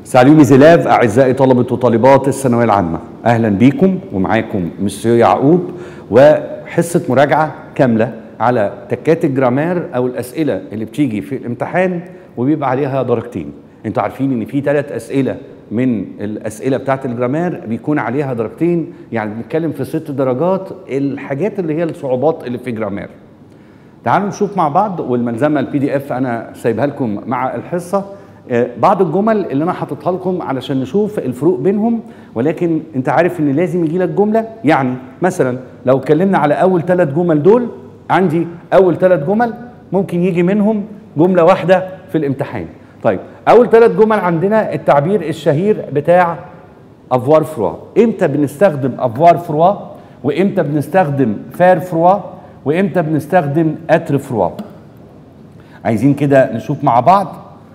سالو ميزيلاف اعزائي طلبه وطالبات الثانويه العامه اهلا بيكم ومعاكم مسيو يعقوب وحصه مراجعه كامله على تكات الجرامير او الاسئله اللي بتيجي في الامتحان وبيبقى عليها درجتين انتوا عارفين ان في ثلاث اسئله من الاسئله بتاعت الجرامير بيكون عليها درجتين يعني بنتكلم في ست درجات الحاجات اللي هي الصعوبات اللي في جرامير تعالوا نشوف مع بعض والملزمه البي دي اف انا سايبها لكم مع الحصه آه، بعض الجمل اللي انا حاططها لكم علشان نشوف الفروق بينهم ولكن انت عارف ان لازم يجي لك جمله يعني مثلا لو اتكلمنا على اول ثلاث جمل دول عندي اول ثلاث جمل ممكن يجي منهم جمله واحده في الامتحان طيب اول ثلاث جمل عندنا التعبير الشهير بتاع افوار فروا امتى بنستخدم افوار فروا وامتى بنستخدم فار فروا وامتى بنستخدم اتر فروا عايزين كده نشوف مع بعض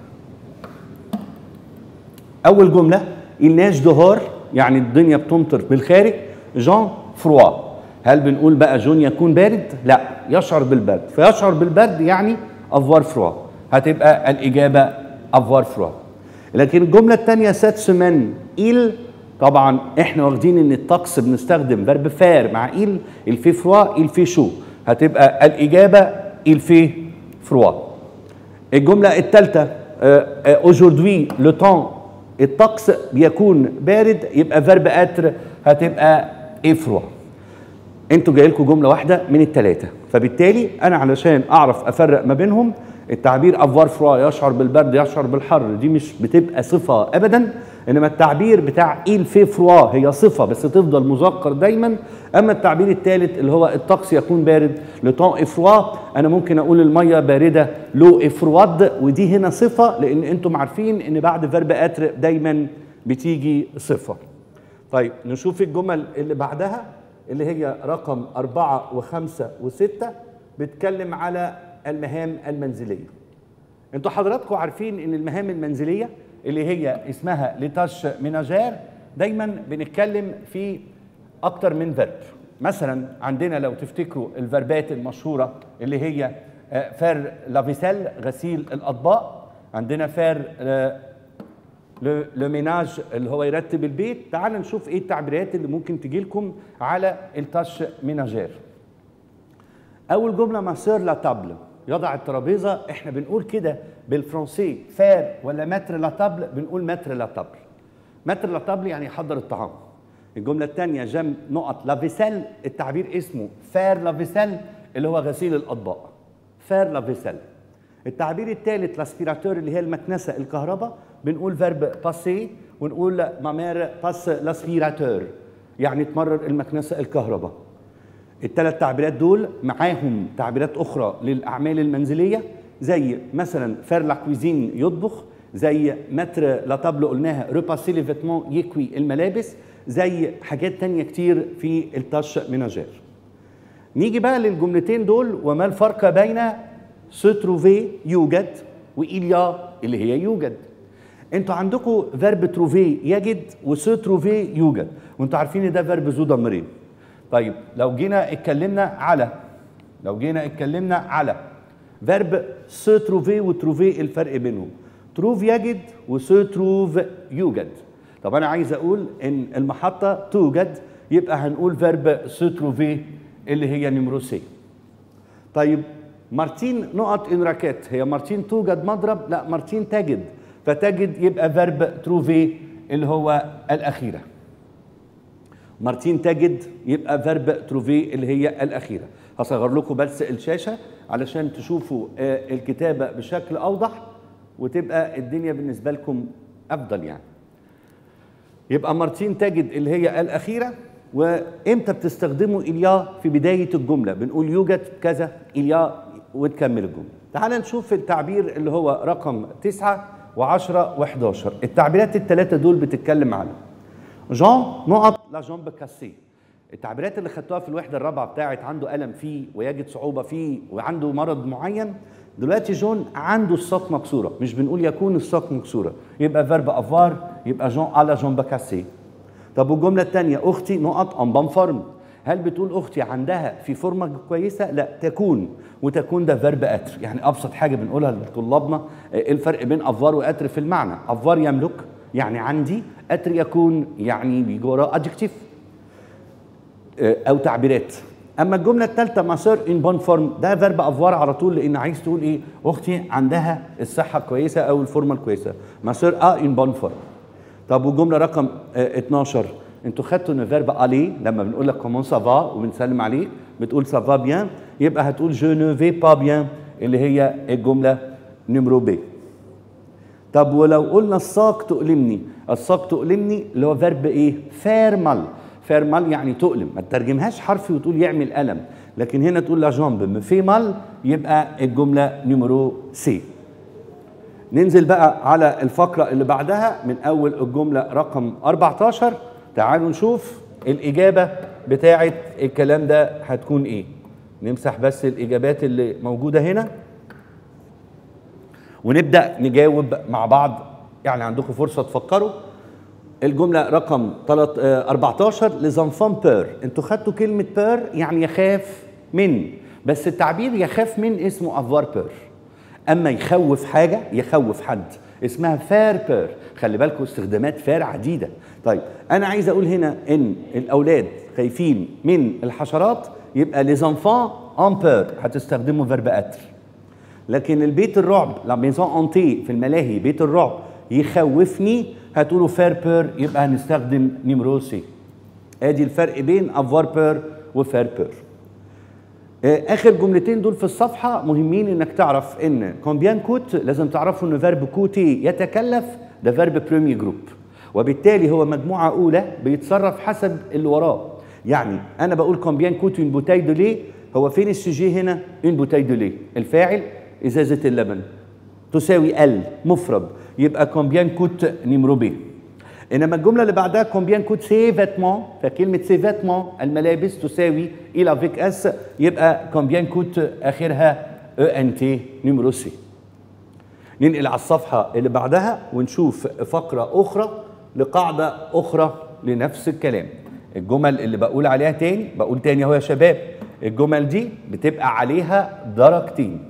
اول جمله الناش دهار يعني الدنيا بتمطر بالخارج جان فروا هل بنقول بقى جون يكون بارد لا يشعر بالبرد فيشعر بالبرد يعني افوار فروا هتبقى الاجابه افوار فروا لكن الجمله الثانيه سات سمان إيل طبعا احنا واخدين ان الطقس بنستخدم فيرب فار مع إيل الفي فروا الفي شو هتبقى الاجابه الفي فروا الجمله الثالثه اوجوردوي لو تون الطقس بيكون بارد يبقى فيرب اتر هتبقى افروا انتوا جاي لكم جمله واحده من الثلاثه فبالتالي انا علشان اعرف افرق ما بينهم التعبير افوار فروا يشعر بالبرد يشعر بالحر دي مش بتبقى صفه ابدا انما التعبير بتاع ايل في فروا هي صفه بس تفضل مذكر دايما اما التعبير الثالث اللي هو الطقس يكون بارد لطون افروا انا ممكن اقول الميه بارده لو افرواد ودي هنا صفه لان انتم عارفين ان بعد فيرب اتر دايما بتيجي صفه طيب نشوف الجمل اللي بعدها اللي هي رقم أربعة وخمسة وستة بتكلم على المهام المنزلية انتوا حضراتكم عارفين ان المهام المنزلية اللي هي اسمها لتاش ميناجير دايما بنتكلم في اكتر من فيرب مثلا عندنا لو تفتكروا الفيربات المشهورة اللي هي آه، فار لافيسيل غسيل الاطباق عندنا فار آه، لو لو ميناج اللي هو يرتب البيت تعال نشوف ايه التعبيرات اللي ممكن تجي لكم على التاش ميناجير اول جمله ماسور لا تابل يضع الترابيزه احنا بنقول كده بالفرنسي فار ولا متر لا تابل بنقول متر لا تابل متر لا تابل يعني يحضر الطعام الجمله الثانيه جم نقط لافيسيل التعبير اسمه فار لافيسيل اللي هو غسيل الاطباق فار لافيسيل التعبير الثالث لاسبيراتور اللي هي المكنسه الكهرباء بنقول فيرب باسي ونقول مامير باس لاسبيراتور يعني تمرر المكنسه الكهرباء الثلاث تعبيرات دول معاهم تعبيرات اخرى للاعمال المنزليه زي مثلا فير لا كويزين يطبخ زي متر لا تابلو قلناها ريباسي لي فيتمون يكوي الملابس زي حاجات تانية كتير في التاش ميناجير نيجي بقى للجملتين دول وما الفرق بين سو تروفي يوجد وإيليا اللي هي يوجد انتوا عندكم فيرب تروفي يجد وسو تروفي يوجد وانتوا عارفين ان ده فيرب ذو ضميرين طيب لو جينا اتكلمنا على لو جينا اتكلمنا على فيرب سو تروفي وتروفي الفرق بينهم تروف يجد وسو تروف يوجد طب انا عايز اقول ان المحطه توجد يبقى هنقول فيرب سو تروفي اللي هي نمرو سي طيب مارتين نقط ان راكيت هي مارتين توجد مضرب لا مارتين تجد فتجد يبقى فيرب تروفي اللي هو الاخيره مارتين تجد يبقى فيرب تروفي اللي هي الاخيره هصغر لكم بس الشاشه علشان تشوفوا آه، الكتابه بشكل اوضح وتبقى الدنيا بالنسبه لكم افضل يعني يبقى مارتين تجد اللي هي الأخيرة وإمتى بتستخدموا إليا في بداية الجملة بنقول يوجد كذا إليا وتكمل الجملة تعال نشوف التعبير اللي هو رقم تسعة وعشرة وحداشر التعبيرات الثلاثة دول بتتكلم عنه جان نقط لا جامب كاسي التعبيرات اللي خدتوها في الوحده الرابعه بتاعت عنده الم فيه ويجد صعوبه فيه وعنده مرض معين دلوقتي جون عنده الساق مكسوره مش بنقول يكون الساق مكسوره يبقى فيرب افار يبقى جون على جامب كاسي طب والجمله الثانيه اختي نقط امبام فارم هل بتقول اختي عندها في فورمه كويسه لا تكون وتكون ده فيرب اتر يعني ابسط حاجه بنقولها لطلابنا إيه الفرق بين افار واتر في المعنى افار يملك يعني عندي اتر يكون يعني بيجي وراه ادجكتيف او تعبيرات اما الجمله الثالثه ما سور ان بون فورم ده فيرب افوار على طول لان عايز تقول ايه اختي عندها الصحه كويسه او الفورمه الكويسه ما سور ا ان بون فورم طب والجمله رقم آه 12 انتوا خدتوا ان فيرب الي لما بنقول لك كومون سافا وبنسلم عليك بتقول سافا بيان يبقى هتقول جو نو في با بيان اللي هي الجمله نمرو بي طب ولو قلنا الساق تؤلمني الساق تؤلمني اللي هو فيرب ايه فيرمال فيرمال يعني تؤلم ما تترجمهاش حرفي وتقول يعمل ألم لكن هنا تقول لا جامب في مال يبقى الجملة نمرو سي ننزل بقى على الفقرة اللي بعدها من أول الجملة رقم 14 تعالوا نشوف الإجابة بتاعة الكلام ده هتكون إيه نمسح بس الإجابات اللي موجودة هنا ونبدأ نجاوب مع بعض يعني عندكم فرصة تفكروا الجملة رقم 14 لزنفان بير انتوا خدتوا كلمة بير يعني يخاف من بس التعبير يخاف من اسمه افوار بير اما يخوف حاجة يخوف حد اسمها فار بير خلي بالكم استخدامات فار عديدة طيب انا عايز اقول هنا ان الاولاد خايفين من الحشرات يبقى لزنفان ان بير هتستخدموا فيرب اتر لكن البيت الرعب لا ميزون انتي في الملاهي بيت الرعب يخوفني هتقولوا فير بير يبقى هنستخدم نيمرو سي ادي الفرق بين افوار بير وفير بير اخر جملتين دول في الصفحه مهمين انك تعرف ان كومبيان كوت لازم تعرفوا ان فيرب كوتي يتكلف ده فيرب بريمي جروب وبالتالي هو مجموعه اولى بيتصرف حسب اللي وراه يعني انا بقول كومبيان كوت اون بوتاي دو ليه هو فين السجي هنا اون بوتاي دو ليه الفاعل ازازه اللبن تساوي ال مفرد يبقى كومبيان كوت نيمرو بي انما الجمله اللي بعدها كومبيان كوت سي فيتمون فكلمه سي فيتمون الملابس تساوي الى فيك اس يبقى كومبيان كوت اخرها او ان تي نيمرو سي ننقل على الصفحه اللي بعدها ونشوف فقره اخرى لقاعده اخرى لنفس الكلام الجمل اللي بقول عليها تاني بقول تاني اهو يا شباب الجمل دي بتبقى عليها درجتين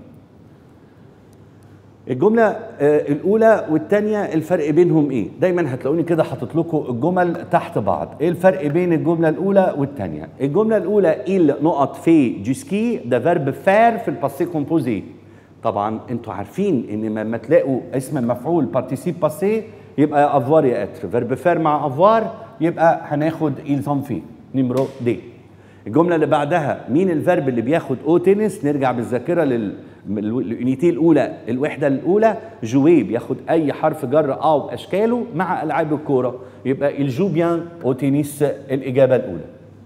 الجملة الأولى والثانية الفرق بينهم إيه؟ دايما هتلاقوني كده حاطط لكم الجمل تحت بعض، إيه الفرق بين الجملة الأولى والثانية؟ الجملة الأولى إل نقط في جوسكي ده فيرب فار في الباسي كومبوزي. طبعا أنتوا عارفين إن لما تلاقوا اسم المفعول بارتيسيب باسي يبقى يا افوار يا اتر، فيرب فار مع افوار يبقى هناخد إلزام في نمرو دي. الجملة اللي بعدها مين الفيرب اللي بياخد او تنس؟ نرجع بالذاكرة لل اليونيتي الاولى الوحده الاولى جوي بياخد اي حرف جر او اشكاله مع العاب الكوره يبقى الجو بيان او تنس الاجابه الاولى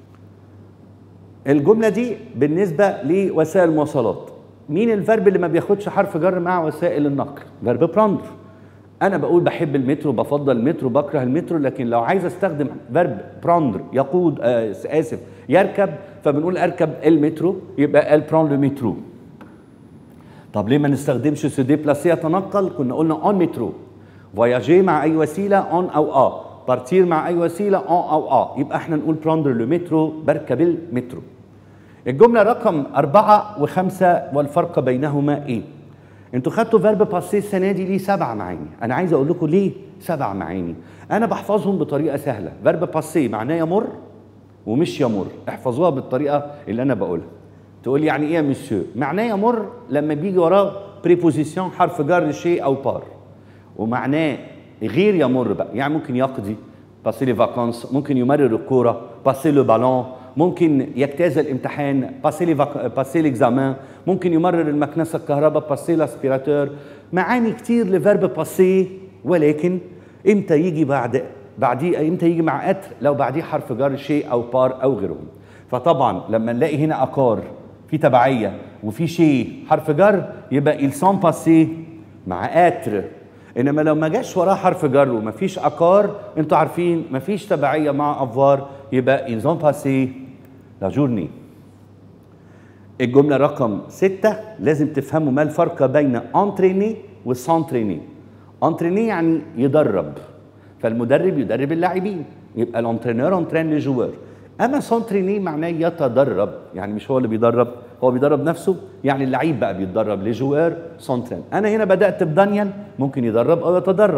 الجمله دي بالنسبه لوسائل المواصلات مين الفرب اللي ما بياخدش حرف جر مع وسائل النقل فيرب براندر انا بقول بحب المترو بفضل المترو بكره المترو لكن لو عايز استخدم فيرب براندر يقود آه اسف يركب فبنقول اركب المترو يبقى ال بران لو مترو طب ليه ما نستخدمش سو ديبلاسي يتنقل كنا قلنا اون مترو فواياجي مع اي وسيله اون او اه بارتير مع اي وسيله اون او اه يبقى احنا نقول براندر لو مترو بركب المترو الجمله رقم أربعة وخمسة والفرق بينهما ايه انتوا خدتوا فيرب باسي السنه دي ليه سبع معاني انا عايز اقول لكم ليه سبع معاني انا بحفظهم بطريقه سهله فيرب باسي معناه يمر ومش يمر احفظوها بالطريقه اللي انا بقولها تقول لي يعني ايه يا مسيو معناه يمر لما بيجي وراه بريبوزيسيون حرف جر شيء او بار ومعناه غير يمر بقى يعني ممكن يقضي باسي لي فاكونس ممكن يمرر الكوره باسي لو بالون ممكن يجتاز الامتحان باسي لي فاك... باسي ليكزامان ممكن يمرر المكنسه الكهرباء باسي لاسبيراتور معاني كتير لفيرب باسي ولكن امتى يجي بعد بعديه امتى يجي مع اتر لو بعديه حرف جر شيء او بار او غيرهم فطبعا لما نلاقي هنا اقار في تبعيه وفي شيء حرف جر يبقى السون باسي مع اتر انما لو ما جاش وراه حرف جر وما فيش اقار انتوا عارفين ما فيش تبعيه مع افوار يبقى ils ont passé la journée الجملة رقم ستة لازم تفهموا ما الفرق بين انتريني وسانتريني انتريني يعني يدرب فالمدرب يدرب اللاعبين يبقى الانترينور انترين لي جوار اما سانتريني معناه يتدرب يعني مش هو اللي بيدرب هو بيدرب نفسه يعني اللعيب بقى بيتدرب لجوار سانترين انا هنا بدات بدانيال ممكن يدرب او يتدرب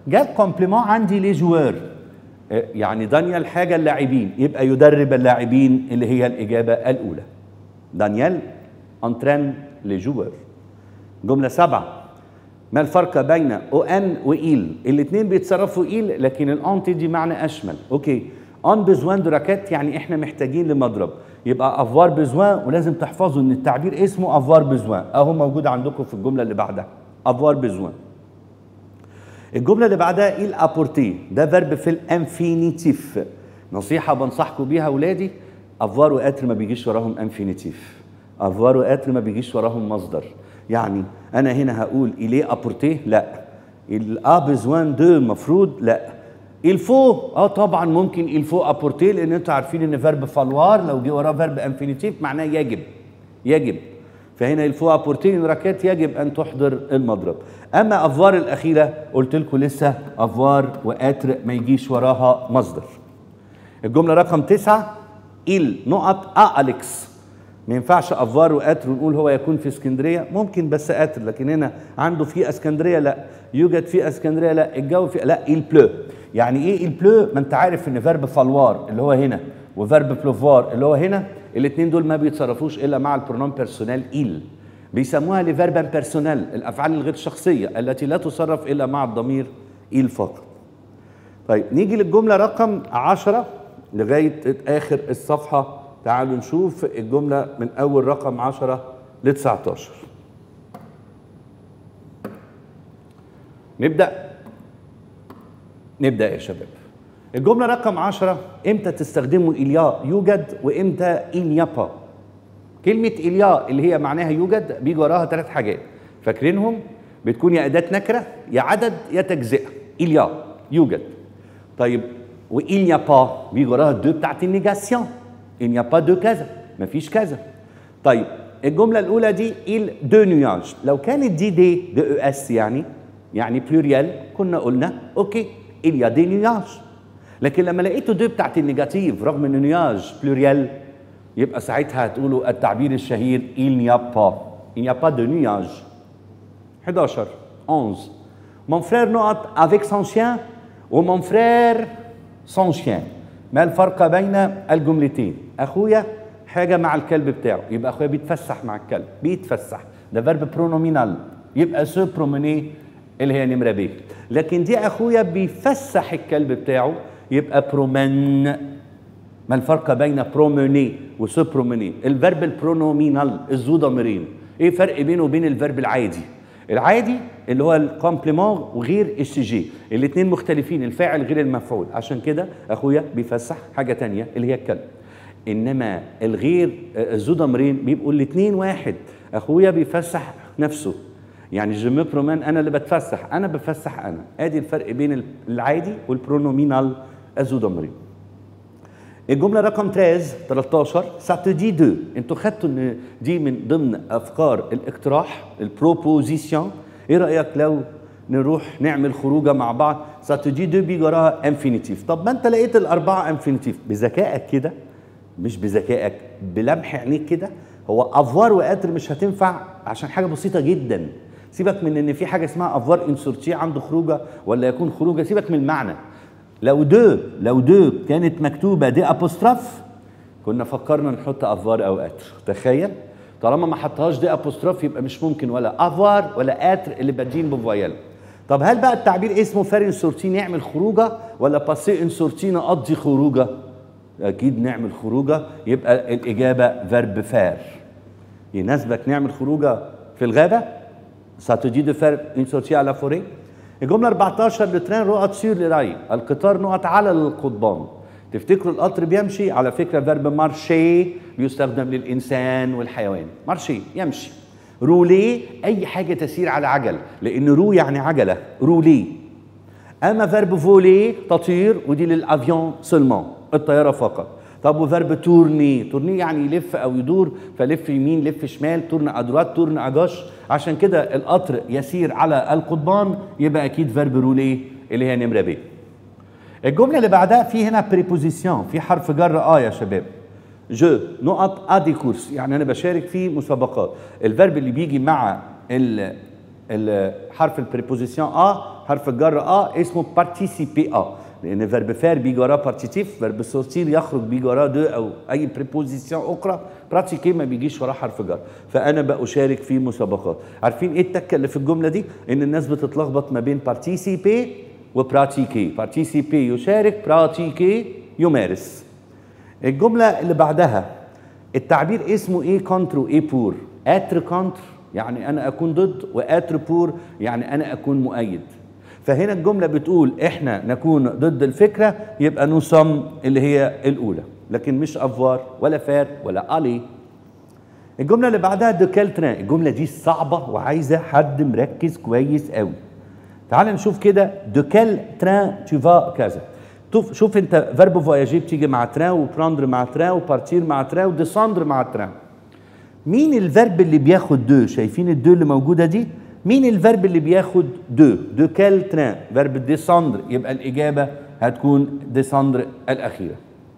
جاء الكومبليمون عندي لي جوار آه، يعني دانيال حاجه اللاعبين يبقى يدرب اللاعبين اللي هي الاجابه الاولى دانيال انترين لي جوار جمله سبعه ما الفرق بين او ان وايل الاثنين بيتصرفوا ايل لكن الان تدي معنى اشمل اوكي ان بيزوان دو راكيت يعني احنا محتاجين لمضرب يبقى افوار بيزوان ولازم تحفظوا ان التعبير اسمه افوار بيزوان اهو موجود عندكم في الجمله اللي بعدها افوار بيزوان الجمله اللي بعدها il apporter ده فيرب في الانفينيتيف نصيحه بنصحكم بيها اولادي افوار واتر ما بيجيش وراهم انفينيتيف افوار واتر ما بيجيش وراهم مصدر يعني انا هنا هقول إليه ابورتيه لا الأ بيزوان دو مفروض لا الفو اه طبعا ممكن الفو ابورتيه لان انتوا عارفين ان فيرب فالوار لو جه وراه فيرب انفينيتيف معناه يجب يجب فهنا الفو ابورتيه راكات يجب ان تحضر المضرب اما افوار الاخيره قلت لكم لسه افوار واتر ما يجيش وراها مصدر الجمله رقم تسعة إل نقط أ أليكس ما ينفعش افوار وقاتر ونقول هو يكون في اسكندريه ممكن بس قاتر لكن هنا عنده في اسكندريه لا يوجد في اسكندريه لا الجو في لا il بلو يعني ايه il بلو ما انت عارف ان فيرب فالوار اللي هو هنا وفيرب بلوفوار اللي هو هنا الاثنين دول ما بيتصرفوش الا مع البرونوم بيرسونيل il بيسموها لفيربا بيرسونيل الافعال الغير شخصيه التي لا تصرف الا مع الضمير il فقط طيب نيجي للجمله رقم 10 لغايه اخر الصفحه تعالوا نشوف الجملة من أول رقم 10 ل 19 نبدأ نبدأ يا شباب الجملة رقم 10 امتى تستخدموا إليا يوجد وامتى إليابا كلمة إليا اللي هي معناها يوجد بيجي وراها ثلاث حاجات فاكرينهم بتكون يا أداة نكرة يا عدد يا تجزئة إليا يوجد طيب وإليابا بيجي وراها الدو بتاعت النيجاسيون il n'y a pas de كذا مفيش كذا طيب الجمله الاولى دي il دو نياج لو كانت دي دي دي او اس يعني يعني بلوريال كنا قلنا اوكي il y a des nuages لكن لما لقيته دو بتاعت النيجاتيف رغم ان نياج بلوريال يبقى ساعتها هتقولوا التعبير الشهير il n'y a pas il n'y a pas de nuage 11 11 mon frère نقط avec son chien و mon frère son chien ما الفرق بين الجملتين اخويا حاجه مع الكلب بتاعه يبقى اخويا بيتفسح مع الكلب بيتفسح ده فيرب برونومينال يبقى سو بروميني اللي هي نمره ب لكن دي اخويا بيفسح الكلب بتاعه يبقى برومن ما الفرق بين بروميني وسو بروميني الفيرب البرونومينال الذو ضميرين ايه الفرق بينه وبين الفيرب العادي العادي اللي هو الكومبليمون وغير السجي الاثنين مختلفين الفاعل غير المفعول عشان كده اخويا بيفسح حاجه تانية اللي هي الكلب انما الغير ذو ضميرين بيبقوا الاثنين واحد اخويا بيفسح نفسه يعني جيمي برومان انا اللي بتفسح انا بفسح انا ادي الفرق بين العادي والبرونومينال ذو ضميرين الجمله رقم 13 13 سات دي دو انتوا خدتوا ان دي من ضمن افكار الاقتراح البروبوزيسيون ايه رايك لو نروح نعمل خروجه مع بعض سات دي دو بيجي وراها انفينيتيف طب ما انت لقيت الاربعه انفينيتيف بذكائك كده مش بذكائك بلمح عينيك كده هو افوار وقاتر مش هتنفع عشان حاجه بسيطه جدا سيبك من ان في حاجه اسمها افوار انسورتي عنده خروجه ولا يكون خروجه سيبك من المعنى لو دو لو دو كانت مكتوبه دي ابوستراف كنا فكرنا نحط افوار او اتر تخيل طالما ما حطهاش دي ابوستراف يبقى مش ممكن ولا افوار ولا اتر اللي بادين بفويال طب هل بقى التعبير اسمه فار انسورتي نعمل خروجه ولا باسي انسورتي نقضي خروجه اكيد نعمل خروجه يبقى الاجابه فيرب فار يناسبك نعمل خروجه في الغابه ساتجي دو فار انسورتي على فوري الجمله 14 لترين رؤى سير لراي القطار نقط على القضبان تفتكروا القطر بيمشي على فكره فيرب مارشي بيستخدم للانسان والحيوان مارشي يمشي رولي اي حاجه تسير على عجل لان رو يعني عجله رولي اما فيرب فولي تطير ودي للافيون سولمون الطياره فقط طب وفيرب تورني تورني يعني يلف او يدور فلف يمين لف شمال تورن ادروات تورن اجاش عشان كده القطر يسير على القضبان يبقى اكيد فيرب رولي اللي هي نمره ب الجمله اللي بعدها في هنا بريبوزيسيون في حرف جر اه يا شباب جو نقط ادي كورس يعني انا بشارك في مسابقات الفيرب اللي بيجي مع حرف البريبوزيسيون ا حرف الجر ا اسمه بارتيسيبي ا لان فيرب فير بيجي وراه بارتيتيف فيرب سورتير يخرج بيجي وراه دو او اي بريبوزيسيون اخرى براتيكي ما بيجيش وراه حرف جر فانا بشارك في مسابقات عارفين ايه التكه اللي في الجمله دي ان الناس بتتلخبط ما بين بارتيسيبي وبراتيكي بارتيسيبي يشارك براتيكي يمارس الجمله اللي بعدها التعبير اسمه ايه كونتر وايه بور اتر كونتر يعني انا اكون ضد واتر بور يعني انا اكون مؤيد فهنا الجمله بتقول احنا نكون ضد الفكره يبقى نصم اللي هي الاولى لكن مش افوار ولا فار ولا الي الجمله اللي بعدها دو كال تران الجمله دي صعبه وعايزه حد مركز كويس قوي تعال نشوف كده دو كال تران تو فا كذا شوف شوف انت فيرب فواياجي بتيجي مع تران وبراندر مع تران وبارتير مع تران وديساندر مع تران مين الفيرب اللي بياخد دو شايفين الدو اللي موجوده دي مين الفيرب اللي بياخد دو دو كال تران فيرب ديساندر يبقى الاجابه هتكون ديساندر الاخيره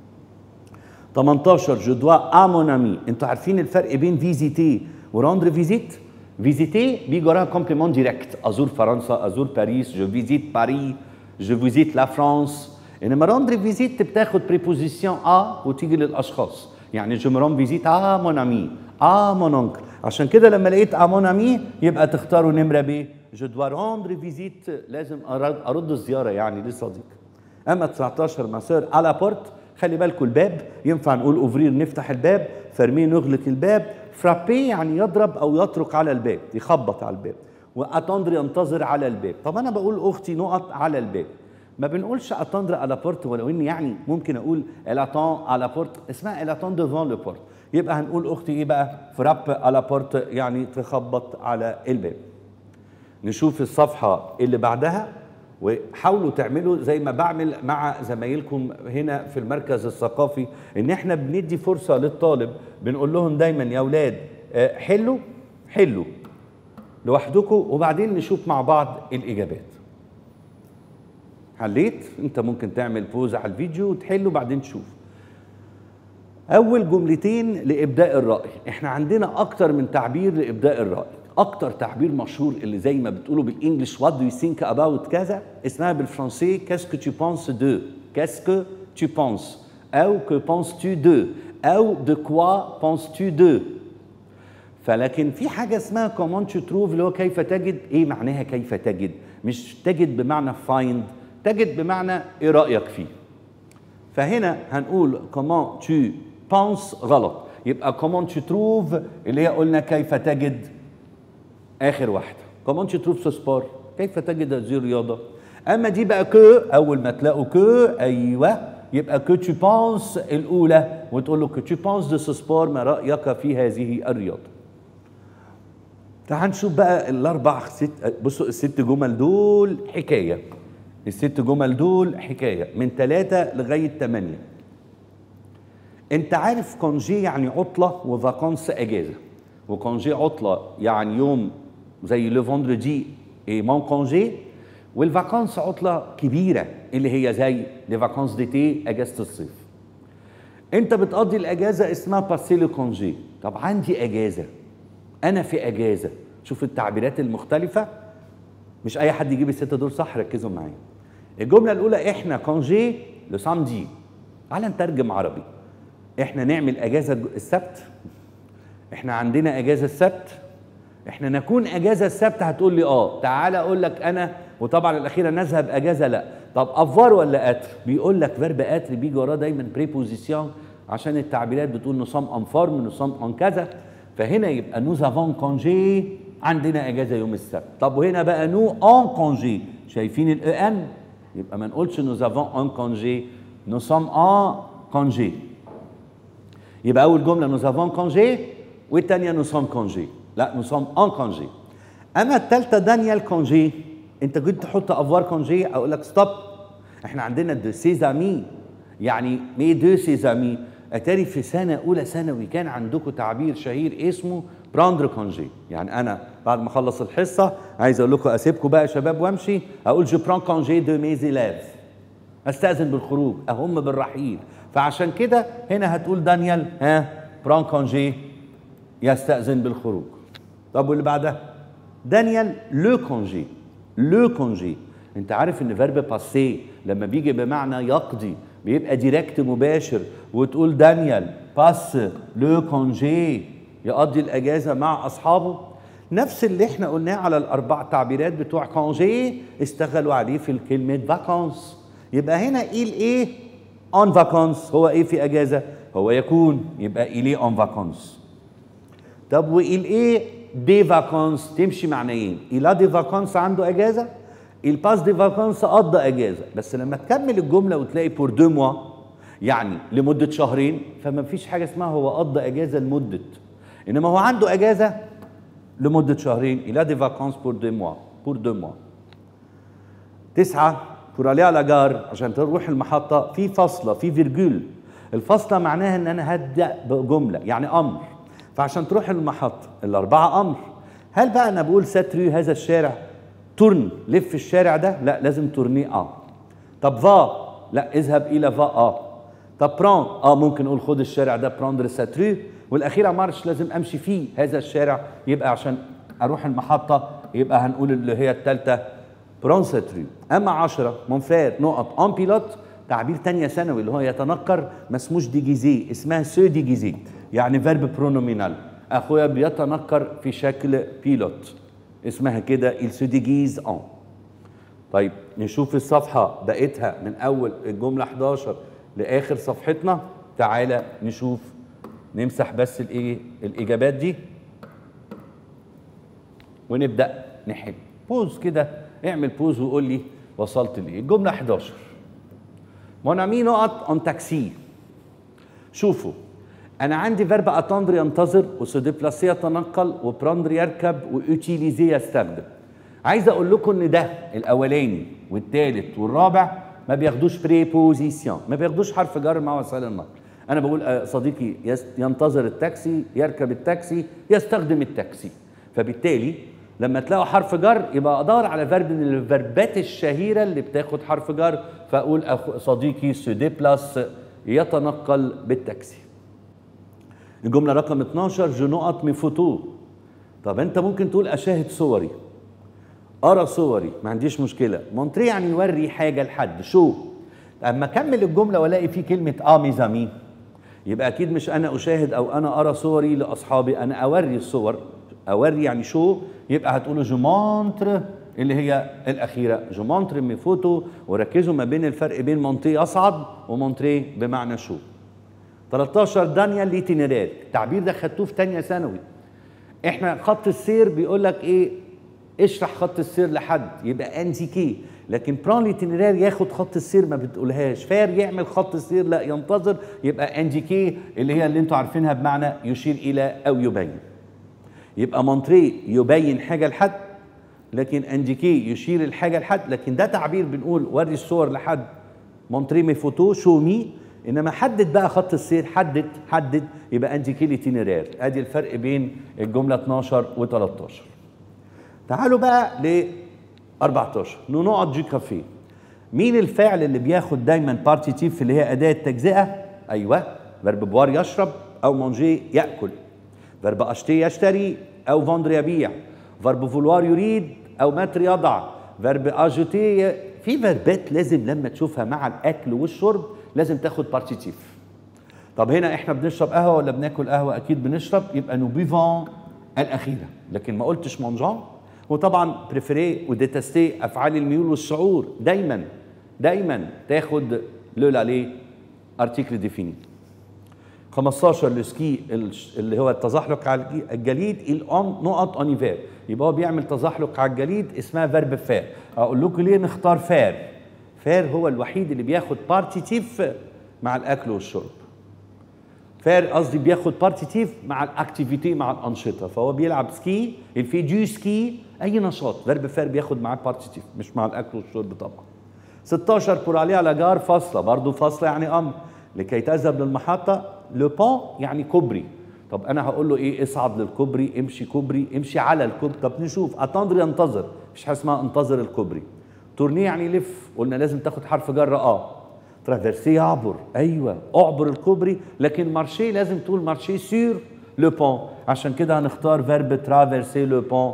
18 جو دوا ا مون امي انتوا عارفين الفرق بين فيزيتي وراندر فيزيت فيزيتي بيجي وراها كومبليمون ديريكت ازور فرنسا ازور باريس جو فيزيت باريس جو فيزيت لا فرانس انما راندر فيزيت بتاخد بريبوزيسيون ا وتيجي للاشخاص يعني جو مرون فيزيت ا مون امي ا مون اونكل عشان كده لما لقيت ا مون امي يبقى تختاروا نمره ب جو دوا راندر فيزيت لازم ارد, أرد الزياره يعني لصديق اما 19 مسار على بورت خلي بالكم الباب ينفع نقول اوفرير نفتح الباب فرميه نغلق الباب فرابي يعني يضرب او يطرق على الباب يخبط على الباب واتندر ينتظر على الباب طب انا بقول اختي نقط على الباب ما بنقولش اتندر على بورت ولو اني يعني ممكن اقول الاتون على بورت اسمها الاتون ديفون لو بورت يبقى هنقول اختي ايه بقى فراب على بورت يعني تخبط على الباب نشوف الصفحه اللي بعدها وحاولوا تعملوا زي ما بعمل مع زمايلكم هنا في المركز الثقافي ان احنا بندي فرصه للطالب بنقول لهم دايما يا اولاد حلوا حلوا لوحدكم وبعدين نشوف مع بعض الاجابات حليت انت ممكن تعمل بوز على الفيديو وتحل وبعدين تشوف اول جملتين لابداء الراي احنا عندنا اكتر من تعبير لابداء الراي اكتر تعبير مشهور اللي زي ما بتقولوا بالانجلش وات دو يو ثينك اباوت كذا اسمها بالفرنسي كاسكو تو بونس دو كاسكو تو بونس او كو بونس تو دو او دو كوا بونس تو دو فلكن في حاجه اسمها كومون تو تروف اللي هو كيف تجد ايه معناها كيف تجد مش تجد بمعنى فايند تجد بمعنى ايه رايك فيه فهنا هنقول كومون تو بونس غلط يبقى كومون تو تروف اللي هي قلنا كيف تجد اخر واحده كومون تو تروف سو سبور كيف تجد هذه الرياضه اما دي بقى كو اول ما تلاقوا كو ايوه يبقى كو تو بونس الاولى وتقول له كو تو بونس دو سو سبور ما رايك في هذه الرياضه تعال نشوف بقى الاربع ست بصوا الست جمل دول حكايه الست جمل دول حكايه من ثلاثه لغايه ثمانيه انت عارف كونجي يعني عطله وفاكونس اجازه وكونجي عطله يعني يوم زي لو فوندردي اي مون كونجي والفاكونس عطله كبيره اللي هي زي لي فاكونس ديتي اجازه الصيف انت بتقضي الاجازه اسمها باسي لو كونجي طب عندي اجازه انا في اجازه شوف التعبيرات المختلفه مش اي حد يجيب السته دول صح ركزوا معايا الجمله الاولى احنا كونجي لو سامدي تعالى نترجم عربي احنا نعمل اجازه السبت احنا عندنا اجازه السبت احنا نكون اجازه السبت هتقول لي اه تعالى اقول لك انا وطبعا الاخيره نذهب اجازه لا طب افوار ولا اتر بيقول لك فيرب اتر بيجي وراه دايما بريبوزيسيون عشان التعبيرات بتقول نصام ان فورم نصام ان كذا فهنا يبقى نو افون كونجي عندنا اجازه يوم السبت طب وهنا بقى نو ان كونجي شايفين الاي ان يبقى ما نقولش نو افون ان كونجي نو سوم ان كونجي يبقى اول جمله نو افون كونجي والثانيه نو سوم كونجي لا نو سوم ان كونجي اما الثالثه دانيال كونجي انت كنت تحط افوار كونجي اقول لك ستوب احنا عندنا دو سيزامي يعني مي دو سيزامي اتاري في سنه اولى ثانوي كان عندكم تعبير شهير اسمه براندر كونجي يعني انا بعد ما اخلص الحصه عايز اقول لكم اسيبكم بقى يا شباب وامشي اقول جو بران كونجي دو مي زيلاف استاذن بالخروج اهم بالرحيل فعشان كده هنا هتقول دانيال ها بران كونجي يستاذن بالخروج طب واللي بعدها دانيال لو كونجي لو كونجي انت عارف ان فيرب باسي لما بيجي بمعنى يقضي بيبقى ديركت مباشر وتقول دانيال باس لو كونجي يقضي الاجازه مع اصحابه نفس اللي احنا قلناه على الاربع تعبيرات بتوع كونجي اشتغلوا عليه في الكلمه فاكونس يبقى هنا إيل ايه اون فاكونس هو ايه في اجازه هو يكون يبقى إليه اون فاكونس طب وإل ايه دي فاكونس تمشي معنيين إلا دي فاكونس عنده اجازه الباس دي فاكونس قضى اجازه بس لما تكمل الجمله وتلاقي بور دو موا يعني لمده شهرين فما فيش حاجه اسمها هو قضى اجازه لمده انما هو عنده اجازه لمده شهرين الى دي فاكونس بور دو موا بور دو موا تسعه بور علي على جار عشان تروح المحطه في فاصله في فيرجول الفاصله معناها ان انا هبدا بجمله يعني امر فعشان تروح المحطه الاربعه امر هل بقى انا بقول ساتري هذا الشارع تورن لف الشارع ده لا لازم تورنيه اه طب فا لا اذهب الى فا اه طب بران اه ممكن اقول خد الشارع ده براندر ساتري والاخيره مارش لازم امشي فيه هذا الشارع يبقى عشان اروح المحطه يبقى هنقول اللي هي الثالثه برون ساتري اما عشرة منفار نقط ان بيلوت تعبير تانية ثانوي اللي هو يتنكر ما اسموش ديجيزي اسمها سو ديجيزي يعني فيرب برونومينال اخويا بيتنكر في شكل بيلوت اسمها كده il se déguise en طيب نشوف الصفحة بقيتها من أول الجملة 11 لآخر صفحتنا تعالى نشوف نمسح بس الإيه الإجابات دي ونبدأ نحل بوز كده اعمل بوز وقول لي وصلت لإيه الجملة 11 مون امي نقط اون تاكسي شوفوا انا عندي فيرب اتندر ينتظر وسو ديبلاسي يتنقل وبراندر يركب واوتيليزي يستخدم عايز اقول لكم ان ده الاولاني والثالث والرابع ما بياخدوش بريبوزيسيون ما بياخدوش حرف جر مع وسائل النقل انا بقول آه، صديقي ينتظر التاكسي يركب التاكسي يستخدم التاكسي فبالتالي لما تلاقوا حرف جر يبقى ادور على فيرب من الفيربات الشهيره اللي بتاخد حرف جر فاقول أخو صديقي سو ديبلاس يتنقل بالتاكسي الجمله رقم 12 جو نقط من فوتو طب انت ممكن تقول اشاهد صوري ارى صوري ما عنديش مشكله مونتري يعني نوري حاجه لحد شو اما اكمل الجمله والاقي في كلمه اه ميزامي يبقى اكيد مش انا اشاهد او انا ارى صوري لاصحابي انا اوري الصور اوري يعني شو يبقى هتقولوا جو مونتر اللي هي الاخيره جو مونتر مي فوتو وركزوا ما بين الفرق بين مونتي يصعد ومونتري بمعنى شو 13 دانيال ليتينيرير التعبير ده خدتوه في ثانيه ثانوي احنا خط السير بيقول لك ايه اشرح خط السير لحد يبقى انديكي لكن بران ليتينيرير ياخد خط السير ما بتقولهاش فار يعمل خط السير لا ينتظر يبقى انديكي اللي هي اللي انتوا عارفينها بمعنى يشير الى او يبين يبقى مونتري يبين حاجه لحد لكن انديكي يشير الحاجه لحد لكن ده تعبير بنقول وري الصور لحد مونتري مي فوتو شو مي انما حدد بقى خط السير حدد حدد يبقى انديكي ليتينيرير ادي الفرق بين الجمله 12 و13 تعالوا بقى ل 14 نو نقعد جي كافيه مين الفعل اللي بياخد دايما بارتيتيف اللي هي اداه تجزئه ايوه فيرب بوار يشرب او مونجي ياكل فيرب اشتي يشتري او فوندر يبيع فيرب فولوار يريد او متر يضع فيرب اجوتي في فيربات لازم لما تشوفها مع الاكل والشرب لازم تاخد بارتيتيف طب هنا احنا بنشرب قهوه ولا بناكل قهوه اكيد بنشرب يبقى نو بيفون الاخيره لكن ما قلتش مونجون وطبعا بريفيري وديتستي افعال الميول والشعور دايما دايما تاخد لو لالي ارتيكل ديفيني 15 السكي اللي هو التزحلق على الجليد الان نقط اونيفير يبقى هو بيعمل تزحلق على الجليد اسمها فيرب فار اقول لكم ليه نختار فار فار هو الوحيد اللي بياخد بارتيتيف مع الاكل والشرب فار قصدي بياخد بارتيتيف مع الاكتيفيتي مع الانشطه فهو بيلعب سكي الفي دو سكي اي نشاط فيرب فار بياخد معاه بارتيتيف مش مع الاكل والشرب طبعا 16 بور عليه على جار فاصله برضه فاصله يعني امر لكي تذهب للمحطه لو بون يعني كوبري طب انا هقول له ايه اصعد للكوبري امشي كوبري امشي على الكوبري طب نشوف اتندر ينتظر مفيش حاجه اسمها انتظر الكوبري تورنيه يعني لف قلنا لازم تاخد حرف جر اه ترافيرسي يعبر ايوه اعبر الكوبري لكن مارشي لازم تقول مارشي سور لو بون عشان كده هنختار فيرب ترافيرسي لو بون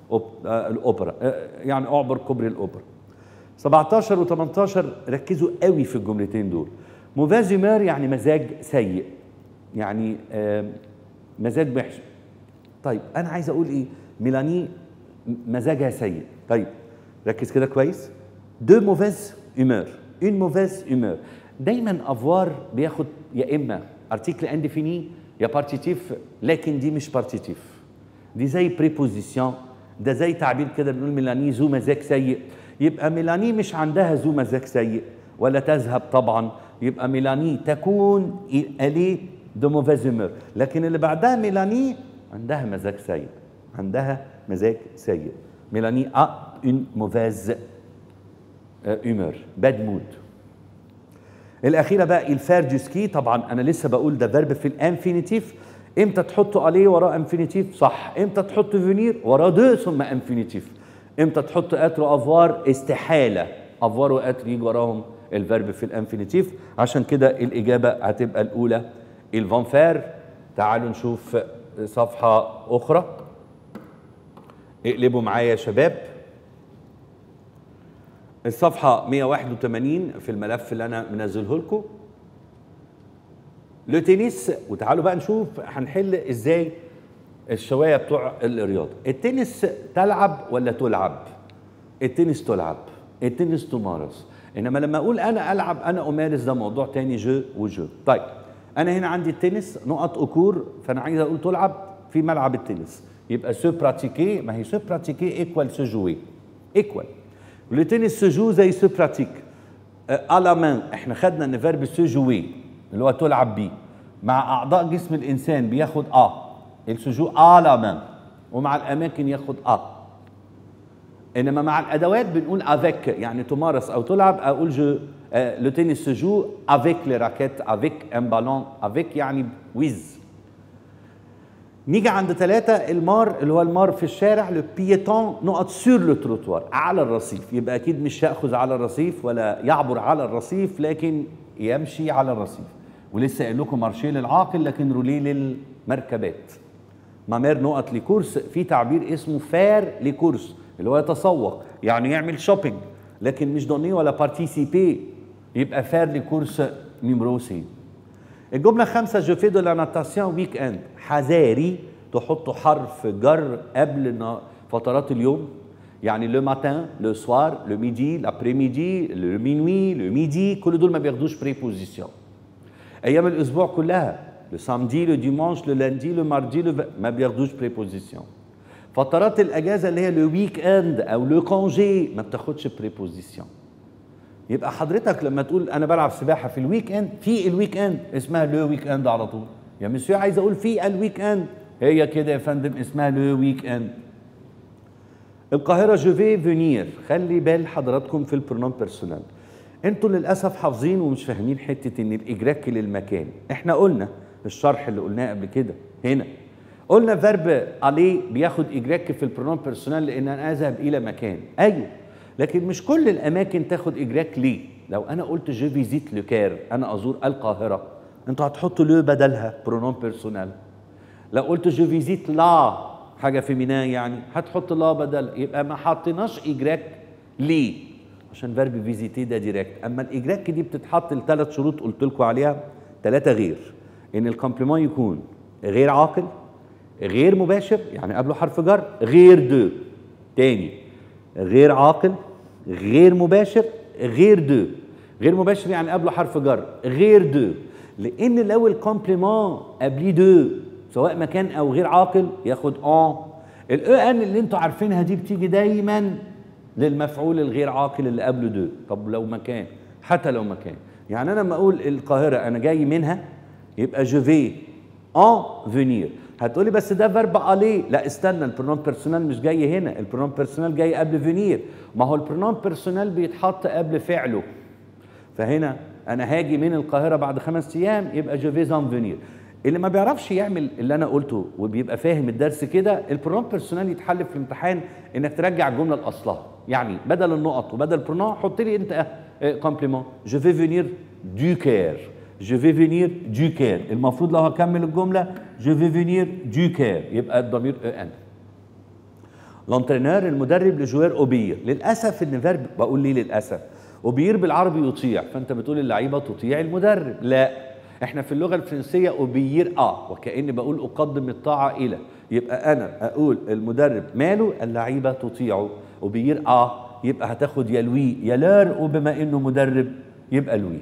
أوب- آه، الاوبرا آه، يعني اعبر كوبري الاوبرا 17 و18 ركزوا قوي في الجملتين دول موفاز هيمور يعني مزاج سيء يعني آه، مزاج وحش طيب انا عايز اقول ايه ميلاني مزاجها سيء طيب ركز كده كويس دو موفيز هيمور اون موفيز هيمور دايما افوار بياخد يا اما ارتيكل انديفيني يا بارتيتيف لكن دي مش بارتيتيف دي زي بريبوزيسيون ده زي تعبير كده بنقول ميلاني ذو مزاج سيء يبقى ميلاني مش عندها ذو مزاج سيء ولا تذهب طبعا يبقى ميلاني تكون الي دو موفيز هيمور لكن اللي بعدها ميلاني عندها مزاج سيء عندها مزاج سيء ميلاني ا اون موفيز هيمور باد مود الاخيره بقى الفير دو سكي طبعا انا لسه بقول ده فيرب في الانفينيتيف امتى تحطوا عليه وراه انفينيتيف صح امتى تحطوا فينير وراه دو ثم انفينيتيف امتى تحطوا اتر وافوار استحاله افوار واتر يجي وراهم الفيرب في الانفينيتيف عشان كده الاجابه هتبقى الاولى الفانفير تعالوا نشوف صفحه اخرى اقلبوا معايا يا شباب الصفحة 181 في الملف اللي أنا منزله لكم لو تنس وتعالوا بقى نشوف هنحل ازاي الشوايه بتوع الرياضه التنس تلعب ولا تلعب التنس تلعب التنس تمارس انما لما اقول انا العب انا امارس ده موضوع تاني جو وجو طيب انا هنا عندي التنس نقط اكور فانا عايز اقول تلعب في ملعب التنس يبقى سو براتيكي ما هي سو براتيكي ايكوال سو جوي ايكوال التنس سو جو زي سو براتيك الا مان احنا خدنا ان فيرب سو جوي اللي هو تلعب بيه مع اعضاء جسم الانسان بياخد اه السجو الا مان ومع الاماكن ياخد اه انما مع الادوات بنقول افيك يعني تمارس او تلعب اقول جو لو تنس سجو افيك لي راكيت افيك ان بالون افيك يعني ويز نيجي عند ثلاثة المار اللي هو المار في الشارع لو بيتون نقط سور لو تروتوار على الرصيف يبقى أكيد مش يأخذ على الرصيف ولا يعبر على الرصيف لكن يمشي على الرصيف ولسه قايل لكم مارشيه للعاقل لكن روليه للمركبات مامير نقط لكورس في تعبير اسمه فار لكورس اللي هو يتسوق يعني يعمل شوبينج لكن مش دوني ولا بارتيسيبي يبقى فار لكورس نيمرو سي الجملة خمسة جو في دو لا ناتاسيون ويك اند حذاري تحطوا حرف جر قبل فترات اليوم يعني لو ماتان لو سوار لو ميدي لابري ميدي لو مينوي لو ميدي كل دول ما بياخدوش بريبوزيسيون ايام الاسبوع كلها لو سامدي لو ديمانش لو لاندي لو ماردي لو ما بياخدوش بريبوزيسيون فترات الاجازه اللي هي لو ويك اند او لو كونجي ما بتاخدش بريبوزيسيون يبقى حضرتك لما تقول انا بلعب سباحه في الويك اند في الويك اند اسمها لو ويك اند على طول يا مسيو عايز اقول في الويك اند هي كده يا فندم اسمها لو ويك اند القاهره جو في فينير خلي بال حضراتكم في البرونوم بيرسونال انتوا للاسف حافظين ومش فاهمين حته ان الاجراك للمكان احنا قلنا الشرح اللي قلناه قبل كده هنا قلنا فيرب عليه بياخد اجراك في البرونوم بيرسونال لان انا اذهب الى مكان ايوه لكن مش كل الاماكن تاخد اجراك ليه لو انا قلت جو فيزيت لو كير انا ازور القاهره انتوا هتحطوا لو بدلها برونوم بيرسونال لو قلت جو فيزيت لا حاجه فيمينا يعني هتحط لا بدل يبقى ما حطيناش اجراك ليه عشان فيرب فيزيتي ده ديريكت اما الاجراك دي بتتحط لثلاث شروط قلت لكم عليها ثلاثه غير ان الكومبليمون يكون غير عاقل غير مباشر يعني قبله حرف جر غير دو تاني غير عاقل غير مباشر غير دو غير مباشر يعني قبله حرف جر غير دو لان لو الكومبليمون قبليه دو سواء مكان او غير عاقل ياخد ان الاو ان اللي انتوا عارفينها دي بتيجي دايما للمفعول الغير عاقل اللي قبله دو طب لو مكان حتى لو مكان يعني انا لما اقول القاهره انا جاي منها يبقى جو في ان فينير هتقولي بس ده فيرب الي لا استنى البرونوم بيرسونال مش جاي هنا البرونوم بيرسونال جاي قبل فينير ما هو البرونوم بيرسونال بيتحط قبل فعله فهنا انا هاجي من القاهره بعد خمس ايام يبقى جو في زان فينير اللي ما بيعرفش يعمل اللي انا قلته وبيبقى فاهم الدرس كده البرونوم بيرسونال يتحل في الامتحان انك ترجع الجمله لاصلها يعني بدل النقط وبدل برونوم حط لي انت كومبليمون جو في فينير دو كير جو في فينير دو كير المفروض لو هكمل الجمله جو في فينير دو كير يبقى الضمير ان لونترينور المدرب لجوار اوبير للاسف ان فيرب بقول ليه للاسف اوبير بالعربي يطيع فانت بتقول اللعيبه تطيع المدرب لا احنا في اللغه الفرنسيه اوبير اه وكاني بقول اقدم الطاعه الى يبقى انا اقول المدرب ماله اللعيبه تطيعه اوبير اه يبقى هتاخد يا لوي يا لار وبما انه مدرب يبقى لوي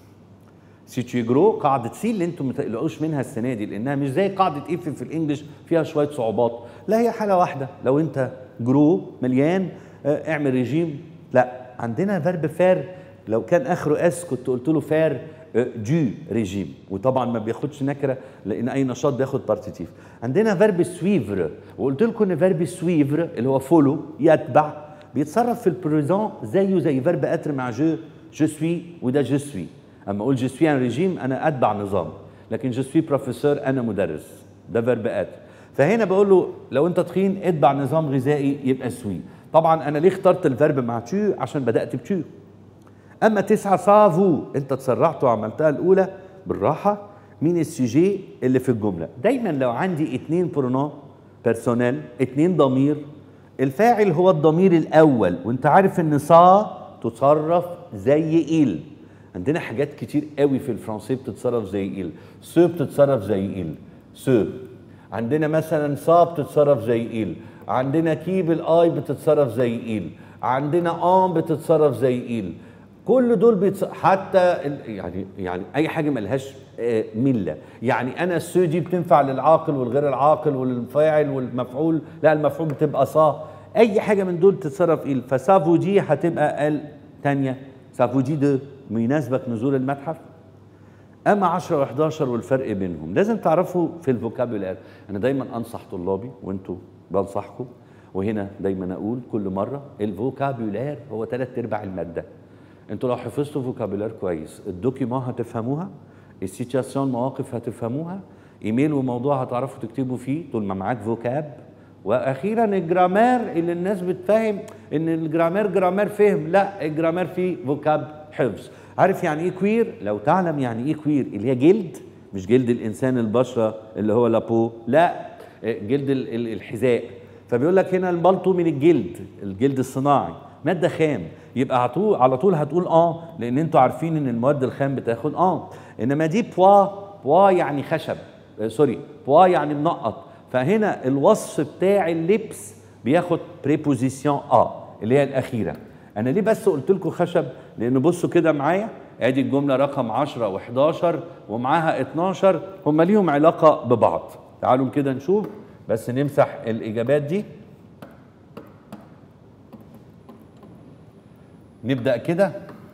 سي جرو قاعدة سي اللي انتم ما تقلقوش منها السنة دي لأنها مش زي قاعدة اف في الإنجليش فيها شوية صعوبات لا هي حاجة واحدة لو أنت جرو مليان اه اعمل ريجيم لا عندنا فيرب فار لو كان آخره اس كنت قلت له فار اه دو ريجيم وطبعا ما بياخدش نكرة لأن أي نشاط بياخد بارتيتيف عندنا فيرب سويفر وقلت لكم إن فيرب سويفر اللي هو فولو يتبع بيتصرف في البريزون زيه زي فيرب اتر مع جو جو سوي وده جو سوي اما اقول جو سوي ان ريجيم انا اتبع نظام لكن جو سوي بروفيسور انا مدرس ده فيرب اتر فهنا بقول له لو انت تخين اتبع نظام غذائي يبقى سوي طبعا انا ليه اخترت الفيرب مع تو عشان بدات بتو اما تسعه صافو انت تسرعت وعملتها الاولى بالراحه مين السيجي اللي في الجمله دايما لو عندي اتنين برونون بيرسونيل اتنين ضمير الفاعل هو الضمير الاول وانت عارف ان صا تصرف زي إيل عندنا حاجات كتير قوي في الفرنسي بتتصرف زي إيل سو بتتصرف زي إيل سو عندنا مثلا صا بتتصرف زي إيل عندنا كي بالاي بتتصرف زي إيل عندنا ام بتتصرف زي إيل كل دول بيتص... حتى ال... يعني يعني اي حاجه ملهاش آه مله يعني انا السو دي بتنفع للعاقل والغير العاقل والفاعل والمفعول لا المفعول بتبقى صا اي حاجه من دول تتصرف ايه فسافو دي هتبقى ال ثانيه سافو دي ده يناسبك نزول المتحف اما 10 و11 والفرق بينهم لازم تعرفوا في الفوكابولار انا دايما انصح طلابي وانتوا بنصحكم وهنا دايما اقول كل مره الفوكابولار هو ثلاث ارباع الماده انتوا لو حفظتوا فوكابولار كويس الدوكيومون هتفهموها السيتياسيون مواقف هتفهموها ايميل وموضوع هتعرفوا تكتبوا فيه طول ما معاك فوكاب واخيرا الجرامير اللي الناس بتفهم ان الجرامير جرامير فهم لا الجرامير فيه فوكاب حفظ عارف يعني ايه كوير لو تعلم يعني ايه كوير اللي هي جلد مش جلد الانسان البشره اللي هو لابو لا جلد الحذاء فبيقول لك هنا البلطو من الجلد الجلد الصناعي ماده خام يبقى هتقول على طول هتقول اه لان انتوا عارفين ان المواد الخام بتاخد اه انما دي بوا بوا يعني خشب آه سوري بوا يعني منقط فهنا الوصف بتاع اللبس بياخد بريبوزيسيون اه اللي هي الاخيره انا ليه بس قلت لكم خشب لان بصوا كده معايا ادي الجمله رقم 10 و11 ومعاها 12 هم ليهم علاقه ببعض تعالوا كده نشوف بس نمسح الاجابات دي نبدا كده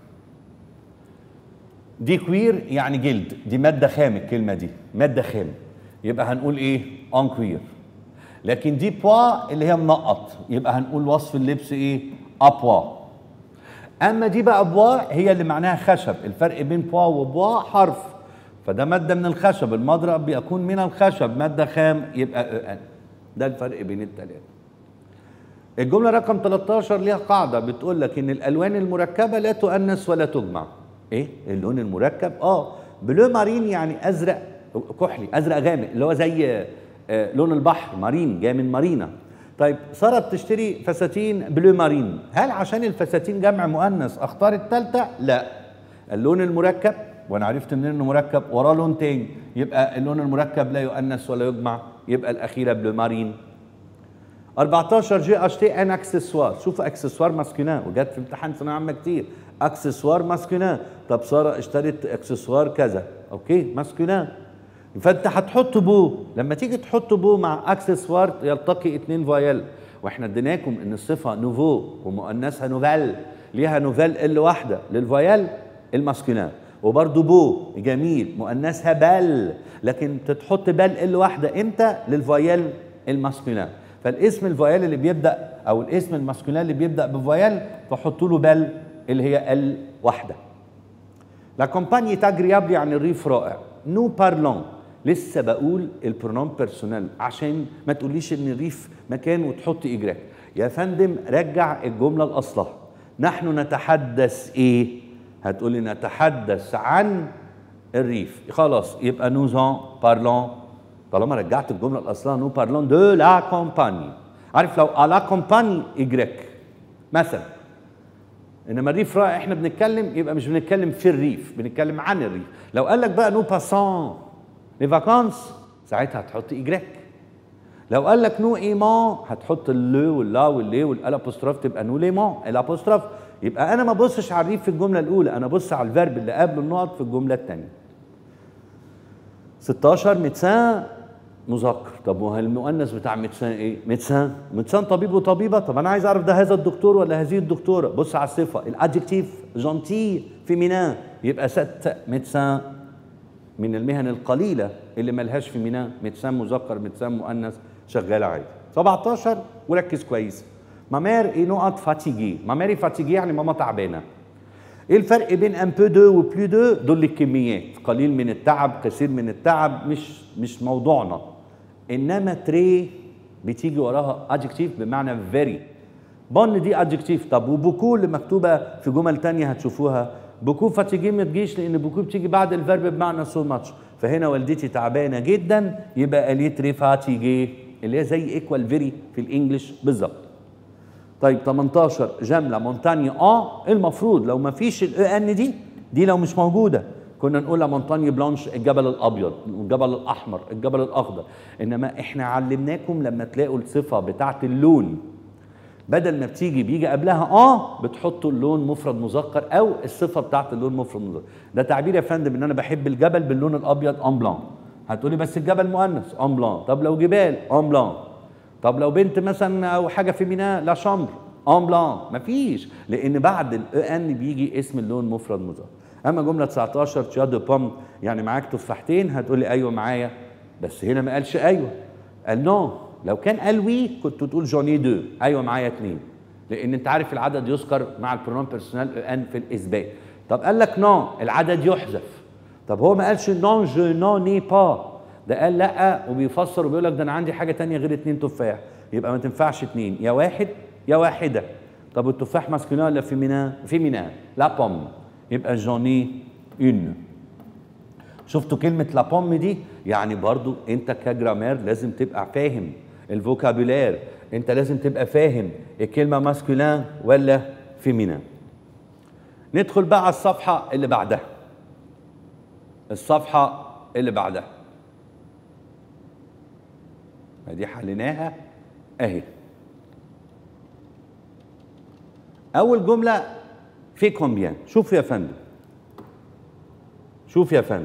دي كوير يعني جلد دي ماده خام الكلمه دي ماده خام يبقى هنقول ايه ان كوير لكن دي بوا اللي هي منقط يبقى هنقول وصف اللبس ايه ابوا اما دي بقى بوا هي اللي معناها خشب الفرق بين بوا وبوا حرف فده ماده من الخشب المضرب بيكون من الخشب ماده خام يبقى ده الفرق بين الثلاثه الجملة رقم 13 ليها قاعدة بتقول لك إن الألوان المركبة لا تؤنث ولا تجمع. إيه؟ اللون المركب؟ آه بلو مارين يعني أزرق كحلي، أزرق غامق اللي هو زي آه لون البحر مارين جاي من مارينا. طيب سارة بتشتري فساتين بلو مارين، هل عشان الفساتين جمع مؤنث أختار الثالثة؟ لا. اللون المركب وأنا عرفت منين إنه مركب وراه لون تاني، يبقى اللون المركب لا يؤنث ولا يجمع، يبقى الأخيرة بلو مارين. 14 جي اشتي ان اكسسوار شوف اكسسوار ماسكولين وجت في امتحان ثانويه عامه كتير اكسسوار ماسكولين طب ساره اشترت اكسسوار كذا اوكي ماسكولين فانت هتحط بو لما تيجي تحط بو مع اكسسوار يلتقي اتنين فايل واحنا اديناكم ان الصفه نوفو ومؤنثها نوفال ليها نوفال ال واحده للفايل الماسكولين وبرضه بو جميل مؤنثها بل لكن تتحط بل ال واحده امتى للفايل الماسكولين فالاسم الفويال اللي بيبدا او الاسم الماسكولين اللي بيبدا بفويال تحط له بل اللي هي ال واحده لا كومباني تاجريابل يعني الريف رائع نو بارلون لسه بقول البرونوم بيرسونال عشان ما تقوليش ان الريف مكان وتحط اجراء يا فندم رجع الجمله لاصلها نحن نتحدث ايه هتقولي نتحدث عن الريف خلاص يبقى نوزون بارلون طالما رجعت الجمله لاصلها نو بارلون دو لا كومباني عارف لو على كومباني اجريك مثلا انما الريف رائع احنا بنتكلم يبقى مش بنتكلم في الريف بنتكلم عن الريف لو قال لك بقى نو باسون لي فاكانس ساعتها هتحط اجريك لو قال لك نو ايمان هتحط اللو واللا واللي والالابوستروف تبقى نو ليمون الابوستروف يبقى انا ما ببصش على الريف في الجمله الاولى انا ببص على الفيرب اللي قبل النقط في الجمله الثانيه 16 ميدسان مذكر طب وهل المؤنث بتاع ميدسان ايه ميدسان ميدسان طبيب وطبيبه طب انا عايز اعرف ده هذا الدكتور ولا هذه الدكتوره بص على الصفه الادجكتيف جونتي فيمينان يبقى ست ميدسان من المهن القليله اللي ملهاش فيمينان ميدسان مذكر ميدسان مؤنث شغاله عادي 17 وركز كويس مامير اي نقط فاتيجي ماميري فاتيجي يعني ماما تعبانه ايه الفرق بين ان بو دو وبلو دو دول الكميات قليل من التعب كثير من التعب مش مش موضوعنا انما تري بتيجي وراها ادجكتيف بمعنى فيري بون دي ادجكتيف طب وبوكو اللي مكتوبه في جمل تانية هتشوفوها بوكو فاتيجي ما تجيش لان بوكو بتيجي بعد الفيرب بمعنى سو ماتش فهنا والدتي تعبانه جدا يبقى اليه تري فاتيجي اللي هي زي ايكوال فيري في الانجليش بالظبط طيب 18 جمله مونتاني اه المفروض لو ما فيش الاي ان دي دي لو مش موجوده كنا نقول مونتاني بلانش الجبل الابيض الجبل الاحمر الجبل الاخضر انما احنا علمناكم لما تلاقوا الصفه بتاعه اللون بدل ما بتيجي بيجي قبلها اه بتحطوا اللون مفرد مذكر او الصفه بتاعه اللون مفرد مذكر ده تعبير يا فندم ان انا بحب الجبل باللون الابيض ان بلان هتقولي بس الجبل مؤنث ان بلان طب لو جبال ان بلان طب لو بنت مثلا او حاجه في ميناء لا شامبر ان بلان مفيش لان بعد الاي ان بيجي اسم اللون مفرد مذكر اما جمله 19 تشا دو بوم يعني معاك تفاحتين هتقولي ايوه معايا بس هنا ما قالش ايوه قال نو لو كان قال وي كنت تقول جوني دو ايوه معايا اثنين لان انت عارف العدد يذكر مع البرونون بيرسونال ان في الاثبات طب قال لك نو العدد يحذف طب هو ما قالش نون جو نون ني با ده قال لا وبيفسر وبيقول لك ده انا عندي حاجه تانية غير اتنين تفاح يبقى ما تنفعش اتنين يا واحد يا واحده طب التفاح ماسكولين ولا فيمينا فيمينا لا بوم يبقى جوني اون شفتوا كلمة لا بوم دي يعني برضو انت كجرامير لازم تبقى فاهم الفوكابولير انت لازم تبقى فاهم الكلمة ماسكولين ولا فيمينا ندخل بقى على الصفحة اللي بعدها الصفحة اللي بعدها دي حليناها اهي اول جمله في كومبيان شوف يا فندم شوف يا فندم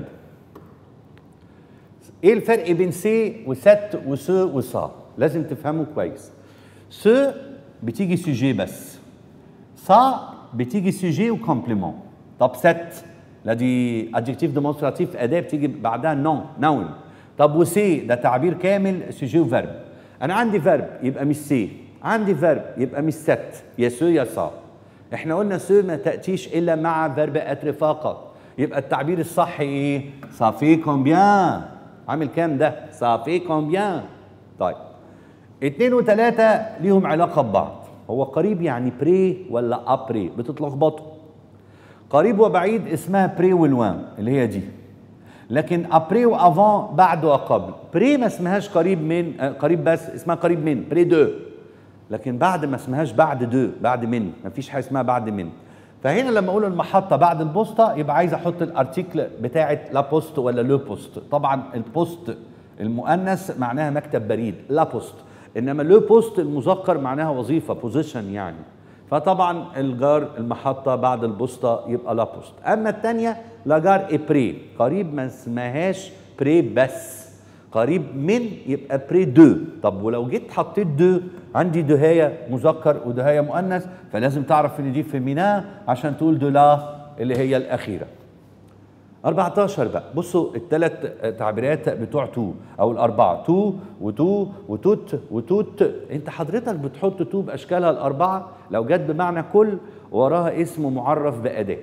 ايه الفرق بين سي وست وسو وصا لازم تفهموا كويس سو بتيجي سوجي بس صا بتيجي سوجي وكومبليمون طب ست لا دي ادجكتيف ديمونستراتيف اداه بتيجي بعدها نون نون طب وسي ده تعبير كامل سوجي وفيرب انا عندي فيرب يبقى مش سي عندي فيرب يبقى مش ست يا سو يا صا احنا قلنا سو ما تاتيش الا مع فيرب اتر فقط يبقى التعبير الصح ايه صافي كومبيان عامل كام ده صافي كومبيان طيب اتنين وتلاتة ليهم علاقة ببعض هو قريب يعني بري ولا ابري بتتلخبطوا قريب وبعيد اسمها بري والوان اللي هي دي لكن ابري وافون بعد وقبل بري ما اسمهاش قريب من آه قريب بس اسمها قريب من بري دو لكن بعد ما اسمهاش بعد دو بعد من ما فيش حاجه اسمها بعد من فهنا لما اقول المحطه بعد البوسطه يبقى عايز احط الارتيكل بتاعه لا بوست ولا لو بوست طبعا البوست المؤنث معناها مكتب بريد لا بوست انما لو بوست المذكر معناها وظيفه بوزيشن يعني فطبعا الجار المحطه بعد البوسطه يبقى لا بوست اما الثانيه لا جار اي بري قريب ما اسمهاش بري بس قريب من يبقى بري دو طب ولو جيت حطيت دو عندي دهايه مذكر ودهايه مؤنث فلازم تعرف ان دي فيمينا عشان تقول دو لا اللي هي الاخيره 14 بقى بصوا الثلاث تعبيرات بتوع تو او الاربعه تو وتو وتوت وتوت انت حضرتك بتحط تو باشكالها الاربعه لو جت بمعنى كل وراها اسم معرف باداه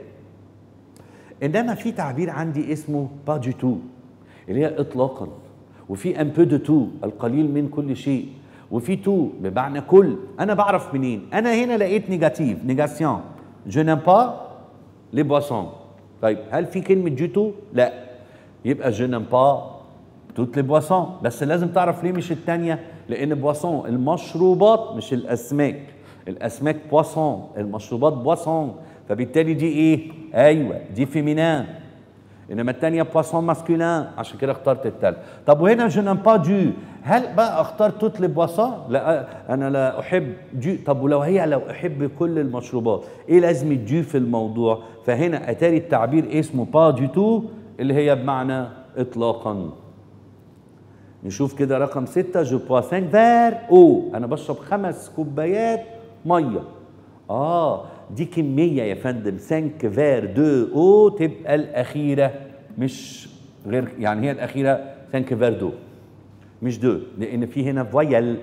انما في تعبير عندي اسمه با دي تو اللي هي اطلاقا وفي ان بو دو تو القليل من كل شيء وفي تو بمعنى كل انا بعرف منين انا هنا لقيت نيجاتيف نيجاسيون جو نيم با لي بواسون طيب هل في كلمه جو تو لا يبقى جو نيم با توت لي بواسون بس لازم تعرف ليه مش الثانيه لان بواسون المشروبات مش الاسماك الاسماك بواسون المشروبات بواسون فبالتالي دي ايه ايوه دي فيمينان انما الثانيه بواسون ماسكولين عشان كده اخترت الثالث طب وهنا جو نام با دو هل بقى اختار توت لي بواسون لا انا لا احب دو طب ولو هي لو احب كل المشروبات ايه لازمه دو في الموضوع فهنا اتاري التعبير اسمه با دو تو اللي هي بمعنى اطلاقا نشوف كده رقم ستة جو بوا 5 فير او انا بشرب خمس كوبايات ميه اه دي كميه يا فندم 5 فير دو او تبقى الاخيره مش غير يعني هي الاخيره 5 فير دو مش دو لان في هنا فويل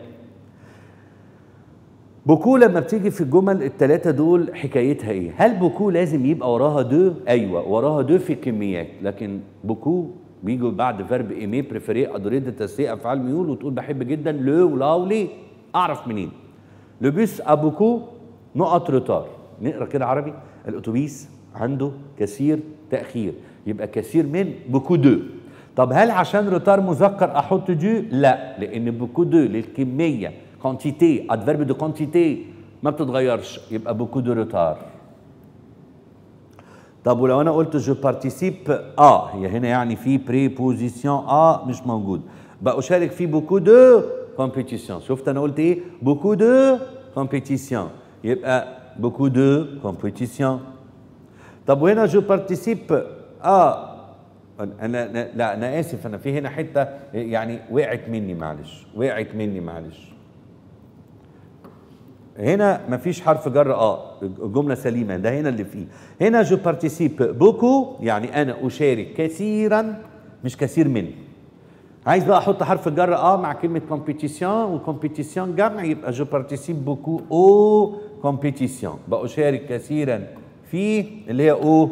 بوكو لما بتيجي في الجمل الثلاثة دول حكايتها ايه؟ هل بوكو لازم يبقى وراها دو؟ ايوه وراها دو في الكميات، لكن بوكو بيجوا بعد فيرب ايمي بريفيري ادوري تسي افعال ميول وتقول بحب جدا لو ولا وليه؟ اعرف منين؟ لو بيس ابوكو نقط روتار نقرا كده عربي الاتوبيس عنده كثير تاخير يبقى كثير من بوكو دو طب هل عشان روتار مذكر احط دو؟ لا لان بوكو دو للكميه كونتيتي ادفيرب دو كونتيتي ما بتتغيرش يبقى بوكو دو روتار طب ولو انا قلت جو بارتيسيب اه هي هنا يعني في بريبوزيسيون اه مش موجود بشارك في بوكو دو كومبيتيسيون شفت انا قلت ايه بوكو دو كومبيتيسيون يبقى بوكو دو كومبيتيسيون طب وهنا جو بارتيسيب اه انا أنا- لا انا اسف انا في هنا حته يعني وقعت مني معلش وقعت مني معلش هنا مفيش حرف جر اه الجمله سليمه ده هنا اللي فيه هنا جو بارتيسيب بوكو يعني انا اشارك كثيرا مش كثير من عايز بقى احط حرف جر اه مع كلمه كومبيتيسيون وكومبيتيسيون جمع يبقى جو بارتيسيب بوكو او كومبيتيسيون بشارك كثيرا في اللي هي او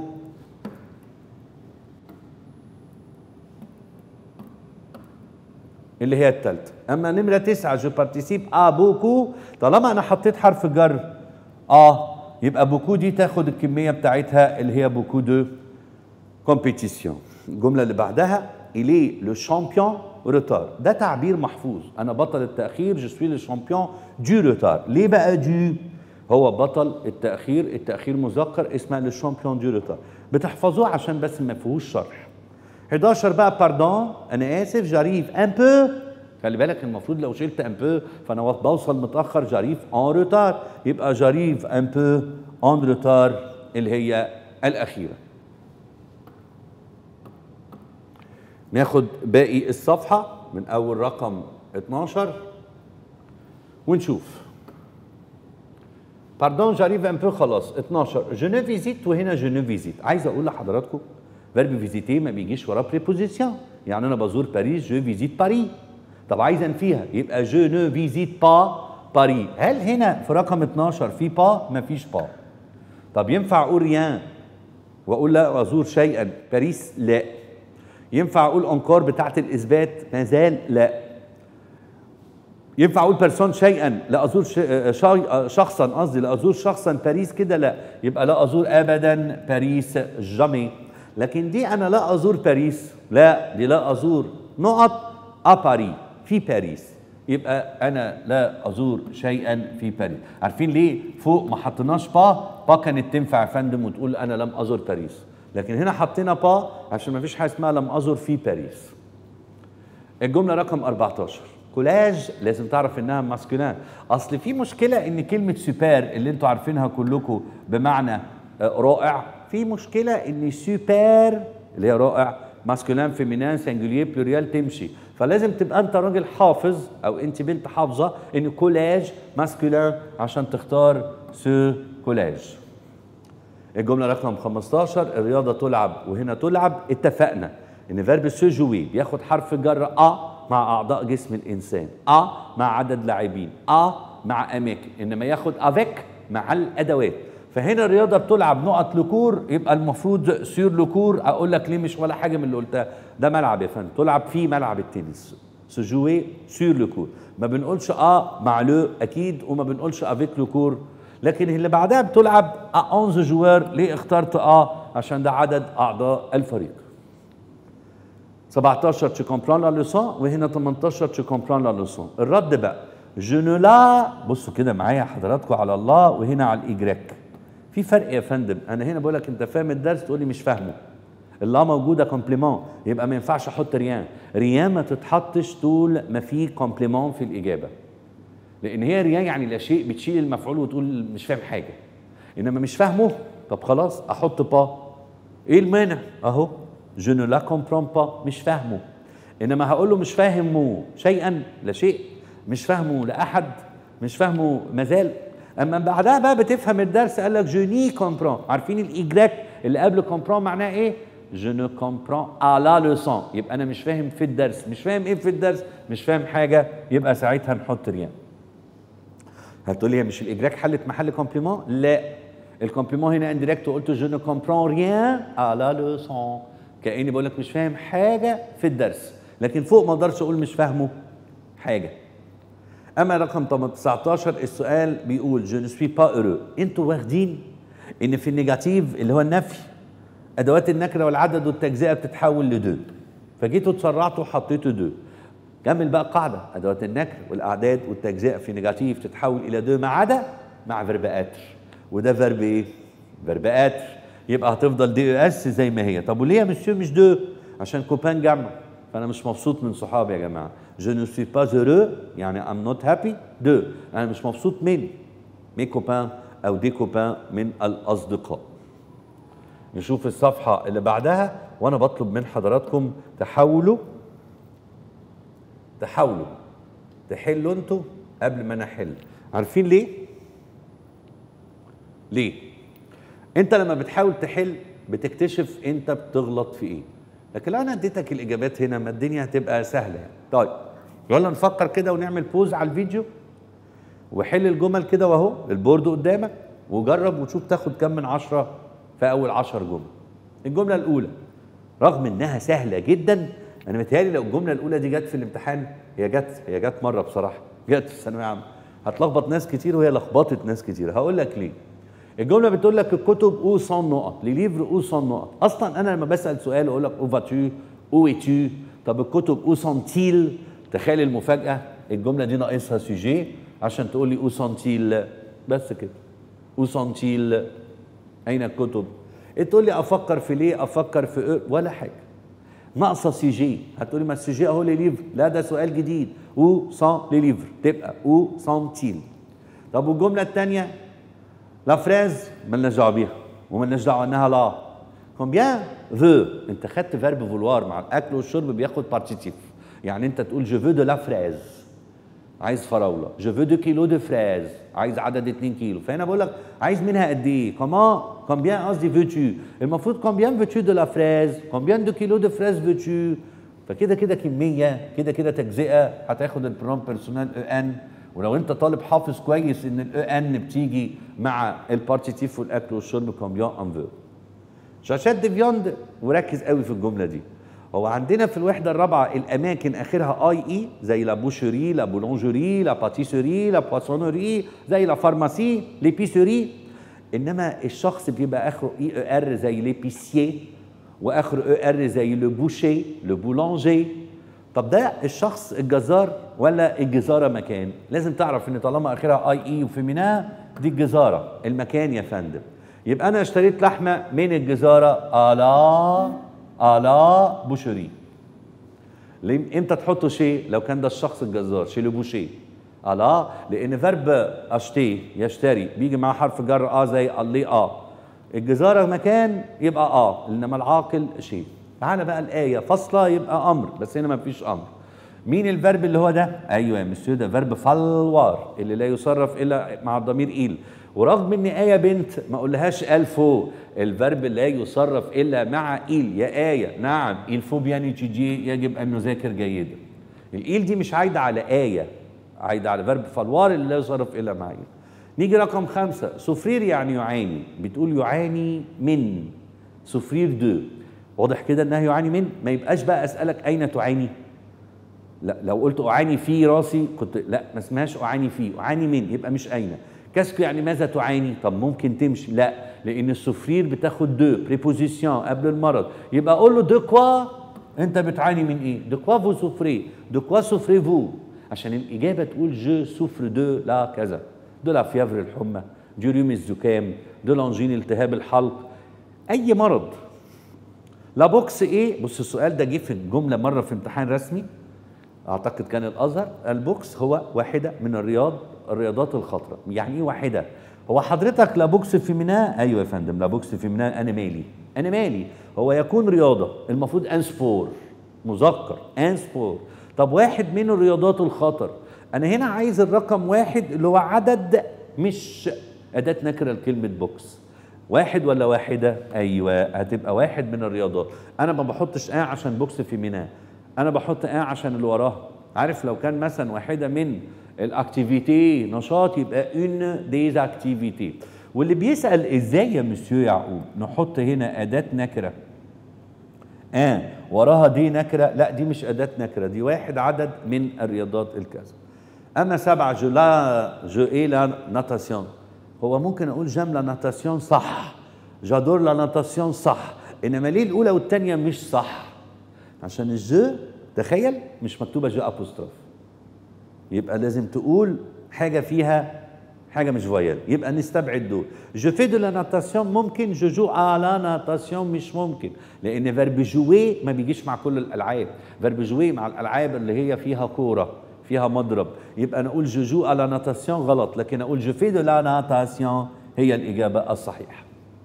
اللي هي الثالثة أما نمرة تسعة جو بارتيسيب آ بوكو طالما أنا حطيت حرف جر آ يبقى بوكو دي تاخد الكمية بتاعتها اللي هي بوكو دو كومبيتيسيون الجملة اللي بعدها إلي لو شامبيون روتار ده تعبير محفوظ أنا بطل التأخير جو سوي لو شامبيون دو روتار ليه بقى دو هو بطل التأخير التأخير مذكر اسمه لو شامبيون دو روتار بتحفظوه عشان بس ما فيهوش شرح 11 بقى باردون انا اسف جاريف ان بو خلي بالك المفروض لو شلت ان بو فانا بوصل متاخر جاريف ان روتار يبقى جاريف ان بو ان روتار اللي هي الاخيره ناخد باقي الصفحه من اول رقم 12 ونشوف باردون جاريف ان بو خلاص 12 جو نو فيزيت وهنا جو نو فيزيت عايز اقول لحضراتكم فيرب فيزيتي ما بيجيش وراه بريبوزيسيون يعني انا بزور باريس جو فيزيت باري طب عايز انفيها يبقى جو نو فيزيت با باري هل هنا في رقم 12 في با ما فيش با طب ينفع اقول ريان واقول لا ازور شيئا باريس لا ينفع اقول انكار بتاعت الاثبات ما زال لا ينفع اقول بيرسون شيئا لا ازور ش- شي- شخصا قصدي لا ازور شخصا باريس كده لا يبقى لا ازور ابدا باريس جامي لكن دي انا لا ازور باريس لا دي لا ازور نقط اباري في باريس يبقى انا لا ازور شيئا في باريس عارفين ليه فوق ما حطيناش با با كانت تنفع يا فندم وتقول انا لم ازور باريس لكن هنا حطينا با عشان ما فيش حاجه اسمها لم ازور في باريس الجمله رقم 14 كولاج لازم تعرف انها ماسكولين اصل في مشكله ان كلمه سوبر اللي انتوا عارفينها كلكم بمعنى آه، رائع في مشكله ان سوبر اللي هي رائع ماسكولين فيمينان سنجولير بلوريال تمشي فلازم تبقى انت راجل حافظ او انت بنت حافظه ان كولاج ماسكولين عشان تختار سو كولاج الجملة رقم 15 الرياضة تلعب وهنا تلعب اتفقنا ان فيرب سو جوي بياخد حرف جر ا مع اعضاء جسم الانسان ا مع عدد لاعبين ا مع اماكن انما ياخد افيك مع الادوات فهنا الرياضة بتلعب نقط لكور يبقى المفروض سير لكور اقول لك ليه مش ولا حاجة من اللي قلتها ده ملعب يا فندم تلعب في ملعب التنس سو جوي سير لكور ما بنقولش ا مع لو اكيد وما بنقولش افيك لكور لكن اللي بعدها بتلعب 11 جوار ليه اخترت اه عشان ده عدد اعضاء الفريق 17 tu comprends la leçon وهنا 18 tu comprends la leçon الرد بقى je ne la بصوا كده معايا حضراتكم على الله وهنا على الايجريك في فرق يا فندم انا هنا بقول لك انت فاهم الدرس تقول لي مش فاهمه الله موجوده كومبليمون يبقى ما ينفعش احط ريان ريان ما تتحطش طول ما في كومبليمون في الاجابه لان هي ريان يعني لا شيء بتشيل المفعول وتقول مش فاهم حاجه انما مش فاهمه طب خلاص احط با ايه المانع اهو جو ne la comprends pas مش فاهمه انما هقول له مش فاهمه شيئا لا شيء مش فاهمه لاحد مش فاهمه مازال اما بعدها بقى بتفهم الدرس قال لك جو ني كومبرون عارفين الايجراك اللي قبل كومبرون معناه ايه جو نو كومبرون à la leçon يبقى انا مش فاهم في الدرس مش فاهم ايه في الدرس مش فاهم حاجه يبقى ساعتها نحط ريان هتقول لي مش الاجراك حلت محل كومبليمون لا الكومبليمون هنا انديركت وقلت جو نو كومبرون ريان à la leçon كاني بقول لك مش فاهم حاجه في الدرس لكن فوق ما اقدرش اقول مش فاهمه حاجه اما رقم 19 السؤال بيقول جو نسوي با اورو انتوا واخدين ان في النيجاتيف اللي هو النفي ادوات النكره والعدد والتجزئه بتتحول لدو فجيتوا اتسرعتوا وحطيتوا دو كمل بقى قاعده ادوات النكر والاعداد والتجزئه في نيجاتيف تتحول الى دو ما عدا مع فيرب اتر وده فيرب ايه؟ فيرب اتر يبقى هتفضل دي اس زي ما هي طب وليه يا مسيو مش دو؟ عشان كوبان جمع فانا مش مبسوط من صحابي يا جماعه جو نو سوي با heureux يعني ام نوت هابي دو انا مش مبسوط من مي كوبان او دي كوبان من الاصدقاء نشوف الصفحه اللي بعدها وانا بطلب من حضراتكم تحاولوا تحاولوا تحلوا انتوا قبل ما انا احل عارفين ليه ليه انت لما بتحاول تحل بتكتشف انت بتغلط في ايه لكن لو انا اديتك الاجابات هنا ما الدنيا هتبقى سهله يعني. طيب يلا نفكر كده ونعمل بوز على الفيديو وحل الجمل كده واهو البورد قدامك وجرب وشوف تاخد كام من عشرة في اول عشر جمل الجمله الاولى رغم انها سهله جدا انا متهيألي لو الجمله الاولى دي جت في الامتحان هي جت هي جت مره بصراحه جت في الثانويه عامه هتلخبط ناس كتير وهي لخبطت ناس كتير هقول لك ليه الجمله بتقول لك الكتب او 100 نقط لي ليفر او 100 نقط اصلا انا لما بسال سؤال اقول لك او فاتو او ايتو طب الكتب او سنتيل تخيل المفاجاه الجمله دي ناقصها سوجي عشان تقول لي او سنتيل بس كده او سنتيل اين الكتب تقول لي افكر في ليه افكر في إيه؟ ولا حاجه ناقصه سيجي هتقولي ما السيجي اهو لي ليفر لا ده سؤال جديد او سان لي ليفر تبقى او سنتيل طب والجمله الثانيه لا فريز مالناش دعوه بيها ومالناش دعوه انها لا كومبيان فو انت خدت فيرب فولوار مع الاكل والشرب بياخد بارتيتيف يعني انت تقول جو فو دو لا فريز عايز فراوله جو فو دو كيلو دو فريز عايز عدد 2 كيلو فهنا بقول لك عايز منها قد ايه كومان كومبيان قصدي فوتو المفروض كومبيان فوتو دو لا فريز كومبيان دو كيلو دو فريز فوتو فكده كده كميه كده كده تجزئه هتاخد البرون بيرسونال او ان ولو انت طالب حافظ كويس ان الاو ان بتيجي مع البارتيتيف والاكل والشرب كومبيان ان فو شاشات دي فياند وركز قوي في الجمله دي هو عندنا في الوحده الرابعه الاماكن اخرها اي اي زي لا بوشري لا بولونجري لا باتيسري لا بواسونري زي لا فارماسي ليبيسري انما الشخص بيبقى اخره اي او ار زي ليبيسيي واخره او ار زي لو بوشي لو بولانجي طب ده الشخص الجزار ولا الجزاره مكان لازم تعرف ان طالما اخرها اي اي وفيمينا دي الجزاره المكان يا فندم يبقى انا اشتريت لحمه من الجزاره الا الا بوشري امتى تحطوا شيء لو كان ده الشخص الجزار شي لو بوشي الا لان فيرب اشتي يشتري بيجي معاه حرف جر اه زي اللي اه الجزاره مكان يبقى اه انما العاقل شيء تعالى بقى الايه فاصله يبقى امر بس هنا ما فيش امر مين الفيرب اللي هو ده ايوه يا مسيو ده فيرب فالوار اللي لا يصرف الا مع الضمير ايل ورغم ان ايه بنت ما اقولهاش ال فوق الفيرب لا يصرف الا مع ايل يا ايه نعم ايل فو بياني تيجي يجب ان نذاكر جيدا الايل دي مش عايده على ايه عايده على فيرب فالوار اللي لا يصرف الا مع ايل نيجي رقم خمسة سفرير يعني يعاني بتقول يعاني من سفرير دو واضح كده انها يعاني من ما يبقاش بقى اسالك اين تعاني لا لو قلت اعاني في راسي كنت لا ما اسمهاش اعاني في اعاني من يبقى مش اين كاسكو يعني ماذا تعاني طب ممكن تمشي لا لان السفرير بتاخد دو بريبوزيسيون قبل المرض يبقى اقول له دو كوا انت بتعاني من ايه دو كوا فو سوفري دو كوا سوفري فو عشان الاجابه تقول جو سوفر دو لا كذا دو لا فيافر الحمى دو ريوم الزكام دو لانجين التهاب الحلق اي مرض لا بوكس ايه بص السؤال ده جه في الجمله مره في امتحان رسمي اعتقد كان الازهر البوكس هو واحده من الرياض الرياضات الخطره يعني ايه واحده هو حضرتك لا بوكس فيمينا ايوه يا فندم لا بوكس فيمينا انا مالي انا مالي هو يكون رياضه المفروض انسبور مذكر انسبور طب واحد من الرياضات الخطر انا هنا عايز الرقم واحد اللي هو عدد مش اداه نكره لكلمه بوكس واحد ولا واحده ايوه هتبقى واحد من الرياضات انا ما بحطش اه عشان بوكس في ميناء انا بحط اه عشان اللي وراها عارف لو كان مثلا واحده من الاكتيفيتي نشاط يبقى اون ديز اكتيفيتي واللي بيسال ازاي يا مسيو يعقوب نحط هنا اداه نكره اه وراها دي نكره لا دي مش اداه نكره دي واحد عدد من الرياضات الكذا اما سبعه جو لا جو اي لا ناتاسيون هو ممكن اقول جام لا ناتاسيون صح جادور لا ناتاسيون صح انما ليه الاولى والثانيه مش صح عشان الجو تخيل مش مكتوبه جو ابوستروف يبقى لازم تقول حاجه فيها حاجه مش فويال يبقى نستبعد دول جو في دو لا ناتاسيون ممكن جو جو لا ناتاسيون مش ممكن لان فيرب جوي ما بيجيش مع كل الالعاب فيرب جوي مع الالعاب اللي هي فيها كوره فيها مضرب يبقى نقول جو جو لا ناتاسيون غلط لكن اقول جو في دو لا ناتاسيون هي الاجابه الصحيحه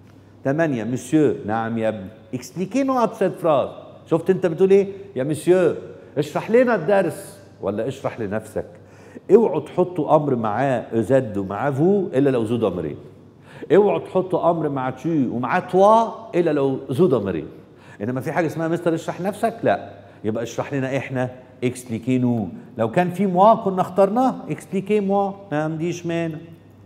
ثمانية مسيو نعم يا ابني اكسبليكي نو سيت فراز شفت انت بتقول ايه يا مسيو اشرح لنا الدرس ولا اشرح لنفسك اوعوا تحطوا امر معاه زد ومعاه فو الا لو ذو ضميرين اوعوا تحطوا امر مع تشي ومعاه توا الا لو ذو ضميرين انما في حاجه اسمها مستر اشرح نفسك لا يبقى اشرح لنا احنا اكسبليكي نو لو كان في موا كنا اخترناه اكسبليكي موا ما عنديش مانع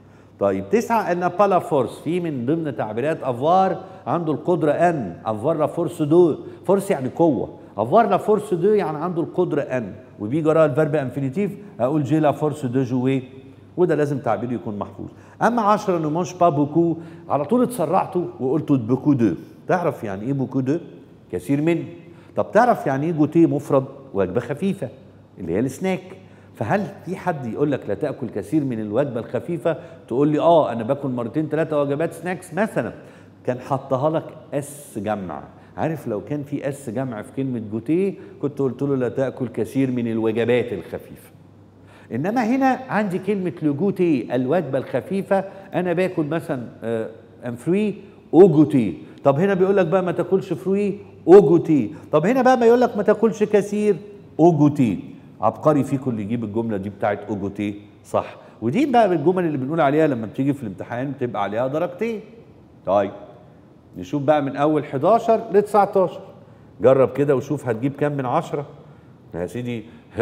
طيب تسعة ان بالا فورس في من ضمن تعبيرات افوار عنده القدرة ان افوار لا فورس دو فورس يعني قوة افوار لا فورس دو يعني عنده القدرة ان وبيجي وراها الفيرب انفينيتيف اقول جي لا فورس دو جوي وده لازم تعبيره يكون محفوظ اما 10 نو مانش با بوكو على طول اتسرعتوا وقلتوا بوكو دو تعرف يعني ايه بوكو دو كثير من طب تعرف يعني ايه جوتيه مفرد وجبه خفيفه اللي هي السناك فهل في حد يقول لك لا تاكل كثير من الوجبه الخفيفه تقول لي اه انا باكل مرتين ثلاثه وجبات سناكس مثلا كان حطها لك اس جمع عارف لو كان في اس جمع في كلمه جوتيه كنت قلت له لا تاكل كثير من الوجبات الخفيفه انما هنا عندي كلمه لجوتي الوجبه الخفيفه انا باكل مثلا ام فري او جوتي طب هنا بيقول لك بقى ما تاكلش فري او جوتي طب هنا بقى ما يقول لك ما تاكلش كثير او جوتي عبقري فيكم اللي يجيب الجمله دي بتاعت او جوتي صح ودي بقى الجمل اللي بنقول عليها لما بتيجي في الامتحان بتبقى عليها درجتين طيب نشوف بقى من اول 11 ل 19 جرب كده وشوف هتجيب كام من عشرة يا سيدي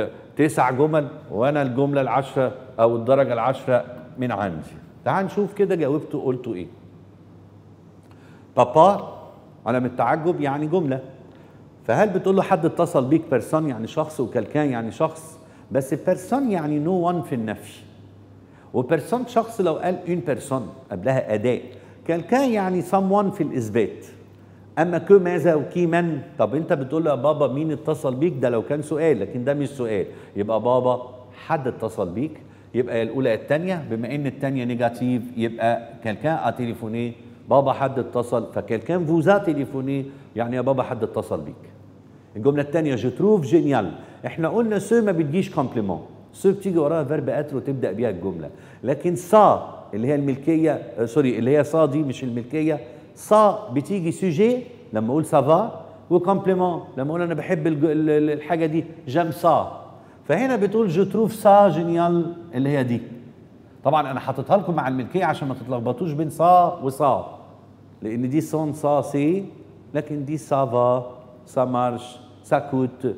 تسع جمل وانا الجمله العشره او الدرجه العشره من عندي تعال نشوف كده جاوبتوا قلتوا ايه بابا علامة التعجب يعني جملة فهل بتقول له حد اتصل بيك بيرسون يعني شخص وكالكان يعني شخص بس بيرسون يعني نو وان في النفي وبيرسون شخص لو قال اون بيرسون قبلها اداء كالكان يعني someone في الاثبات اما كو ماذا وكي من طب انت بتقول له يا بابا مين اتصل بيك ده لو كان سؤال لكن ده مش سؤال يبقى بابا حد اتصل بيك يبقى الاولى الثانيه بما ان الثانيه نيجاتيف يبقى كالكان ا تليفوني بابا حد اتصل فكالكان فوزا تليفوني يعني يا بابا حد اتصل بيك الجمله الثانيه جو تروف جينيال احنا قلنا سو ما بتجيش كومبليمون سو بتيجي وراها فيرب اتر وتبدا بيها الجمله لكن سا اللي هي الملكيه آه سوري اللي هي سا دي مش الملكيه سا بتيجي سوجي لما اقول سافا وكومبليمون لما اقول انا بحب الحاجه دي جام سا فهنا بتقول جو تروف سا جينيال اللي هي دي طبعا انا حاططها لكم مع الملكيه عشان ما تتلخبطوش بين سا وسا لان دي سون سا سي لكن دي سافا سا مارش سا كوت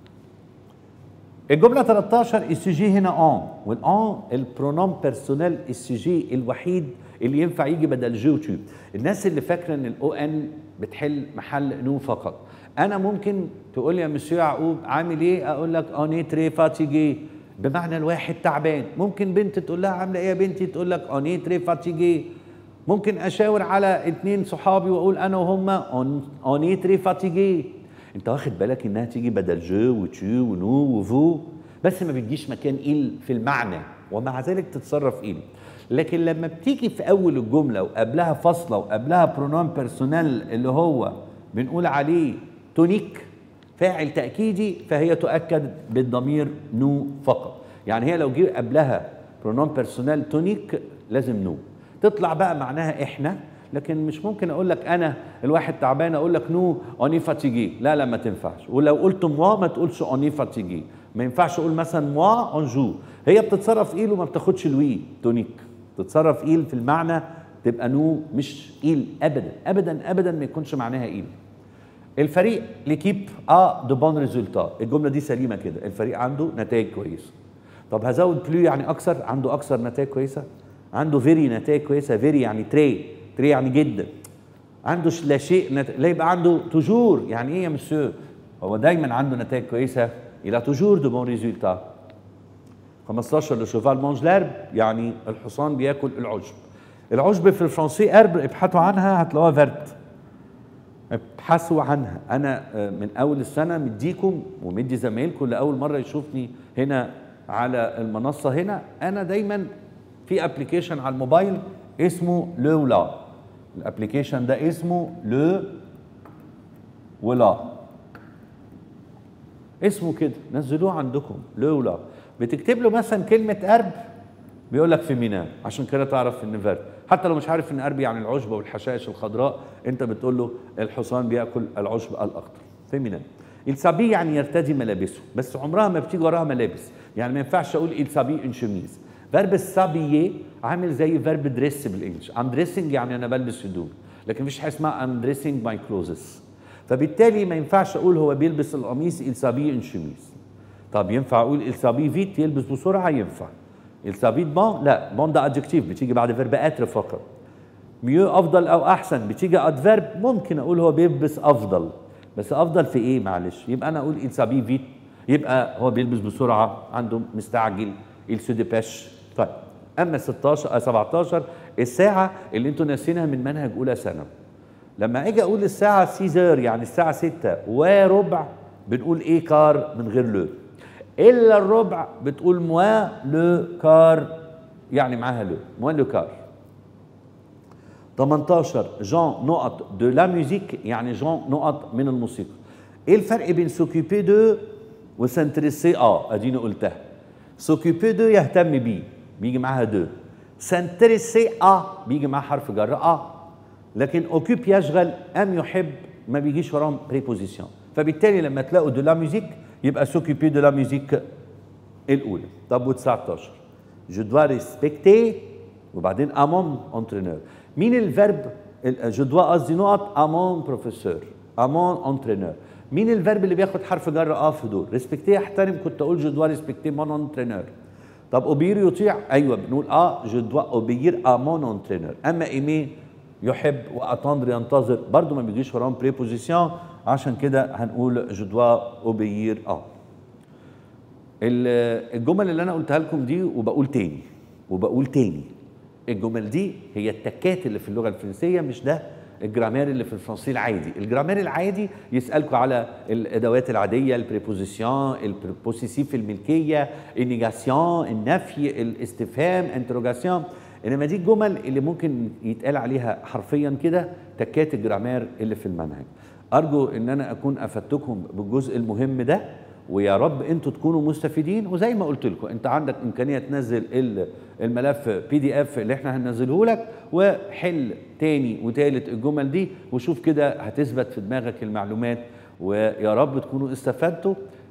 الجملة 13 السجي هنا اون والان البرونوم بيرسونيل السجي الوحيد اللي ينفع يجي بدل جو تو الناس اللي فاكره ان الاو ان بتحل محل نو فقط انا ممكن تقول لي يا مسيو يعقوب عامل ايه اقول لك اوني تري فاتيجي بمعنى الواحد تعبان ممكن بنت تقول لها عامله ايه يا بنتي تقول لك اوني تري فاتيجي ممكن اشاور على اتنين صحابي واقول انا وهم اوني تري فاتيجي انت واخد بالك انها تيجي بدل جو وتشو ونو وفو بس ما بتجيش مكان إل في المعنى ومع ذلك تتصرف إل لكن لما بتيجي في أول الجملة وقبلها فاصلة وقبلها برونوم بيرسونال اللي هو بنقول عليه تونيك فاعل تأكيدي فهي تؤكد بالضمير نو فقط يعني هي لو جه قبلها برونوم بيرسونال تونيك لازم نو تطلع بقى معناها احنا لكن مش ممكن اقول لك انا الواحد تعبان اقول لك نو اوني فاتيجي لا لا ما تنفعش ولو قلت موا ما تقولش اوني فاتيجي ما ينفعش اقول مثلا موا اون جو هي بتتصرف ايل وما بتاخدش الوي تونيك تتصرف ايل في المعنى تبقى نو مش ايل ابدا ابدا ابدا ما يكونش معناها ايل الفريق ليكيب ا دو بون ريزولتا الجمله دي سليمه كده الفريق عنده نتائج كويسه طب هزود بلو يعني اكثر عنده اكثر نتائج كويسه عنده فيري نتائج كويسه فيري يعني تري تري يعني جدا عنده لا شيء نت... لا يبقى عنده توجور يعني ايه يا مسيو هو دايما عنده نتائج كويسه الى توجور دو بون ريزولتا 15 لو شوفال مونج لارب يعني الحصان بياكل العشب العشب في الفرنسي ارب ابحثوا عنها هتلاقوها فيرت ابحثوا عنها انا من اول السنه مديكم ومدي زمايلكم لاول مره يشوفني هنا على المنصه هنا انا دايما في ابلكيشن على الموبايل اسمه لو ولا الابلكيشن ده اسمه لو ولا اسمه كده نزلوه عندكم لو ولا بتكتب له مثلا كلمه ارب بيقول لك فيمينان عشان كده تعرف ان فيرب حتى لو مش عارف ان ارب يعني العشبه والحشائش الخضراء انت بتقول له الحصان بياكل العشب الاخضر فيمينان السابي يعني يرتدي ملابسه بس عمرها ما بتيجي وراها ملابس يعني ما ينفعش اقول السابي ان شميز فيرب السابيي عامل زي فيرب دريس بالانجلش ام دريسنج يعني انا بلبس هدوم لكن مفيش حاجه اسمها ام دريسنج ماي كلوزز فبالتالي ما ينفعش اقول هو بيلبس القميص السابي ان شميز طب ينفع اقول السابي فيت يلبس بسرعه ينفع السابي بون لا بون ده ادجكتيف بتيجي بعد فيرب اتر فقط ميو افضل او احسن بتيجي ادفيرب ممكن اقول هو بيلبس افضل بس افضل في ايه معلش يبقى انا اقول السابي فيت يبقى هو بيلبس بسرعه عنده مستعجل السو ديباش طيب اما 16 17 الساعه اللي انتوا ناسينها من منهج اولى ثانوي لما اجي اقول الساعه 6 يعني الساعه 6 وربع بنقول ايه كار من غير لو الا الربع بتقول موا لو كار يعني معاها لو موا لو كار 18 جون نقط دو لا ميوزيك يعني جون نقط من الموسيقى ايه الفرق بين سوكيبي دو وسنتريسي اه اديني قلتها سوكيبي دو يهتم بيه بيجي معاها دو سنتريسي اه بيجي معاها حرف جر اه لكن اوكيب يشغل ام يحب ما بيجيش وراهم بريبوزيسيون فبالتالي لما تلاقوا دو لا ميوزيك يبقى سوكيبي دو لا ميوزيك الاولى طب و19 جو دوا ريسبكتي وبعدين امون انترينور مين الفيرب جو دوا قصدي نقط امون بروفيسور امون انترينور مين الفيرب اللي بياخد حرف جر اه في دول ريسبكتي احترم كنت اقول جو دوا ريسبكتي مون انترينور طب اوبير يطيع ايوه بنقول اه جو دوا اوبير ا مون انترينور اما ايمي يحب واتندر ينتظر برضه ما بيجيش وراهم بريبوزيسيون عشان كده هنقول جو دوا اوبير اه الجمل اللي انا قلتها لكم دي وبقول تاني وبقول تاني الجمل دي هي التكات اللي في اللغه الفرنسيه مش ده الجرامير اللي في الفرنسي العادي الجرامير العادي يسالكم على الادوات العاديه البريبوزيسيون البوسيسيف الملكيه النيجاسيون النفي الاستفهام انتروجاسيون انما دي الجمل اللي ممكن يتقال عليها حرفيا كده تكات الجرامير اللي في المنهج ارجو ان انا اكون افدتكم بالجزء المهم ده ويا رب انتوا تكونوا مستفيدين وزي ما قلت لكم انت عندك امكانيه تنزل الملف بي دي اف اللي احنا هننزله لك وحل تاني وتالت الجمل دي وشوف كده هتثبت في دماغك المعلومات ويا رب تكونوا استفدتوا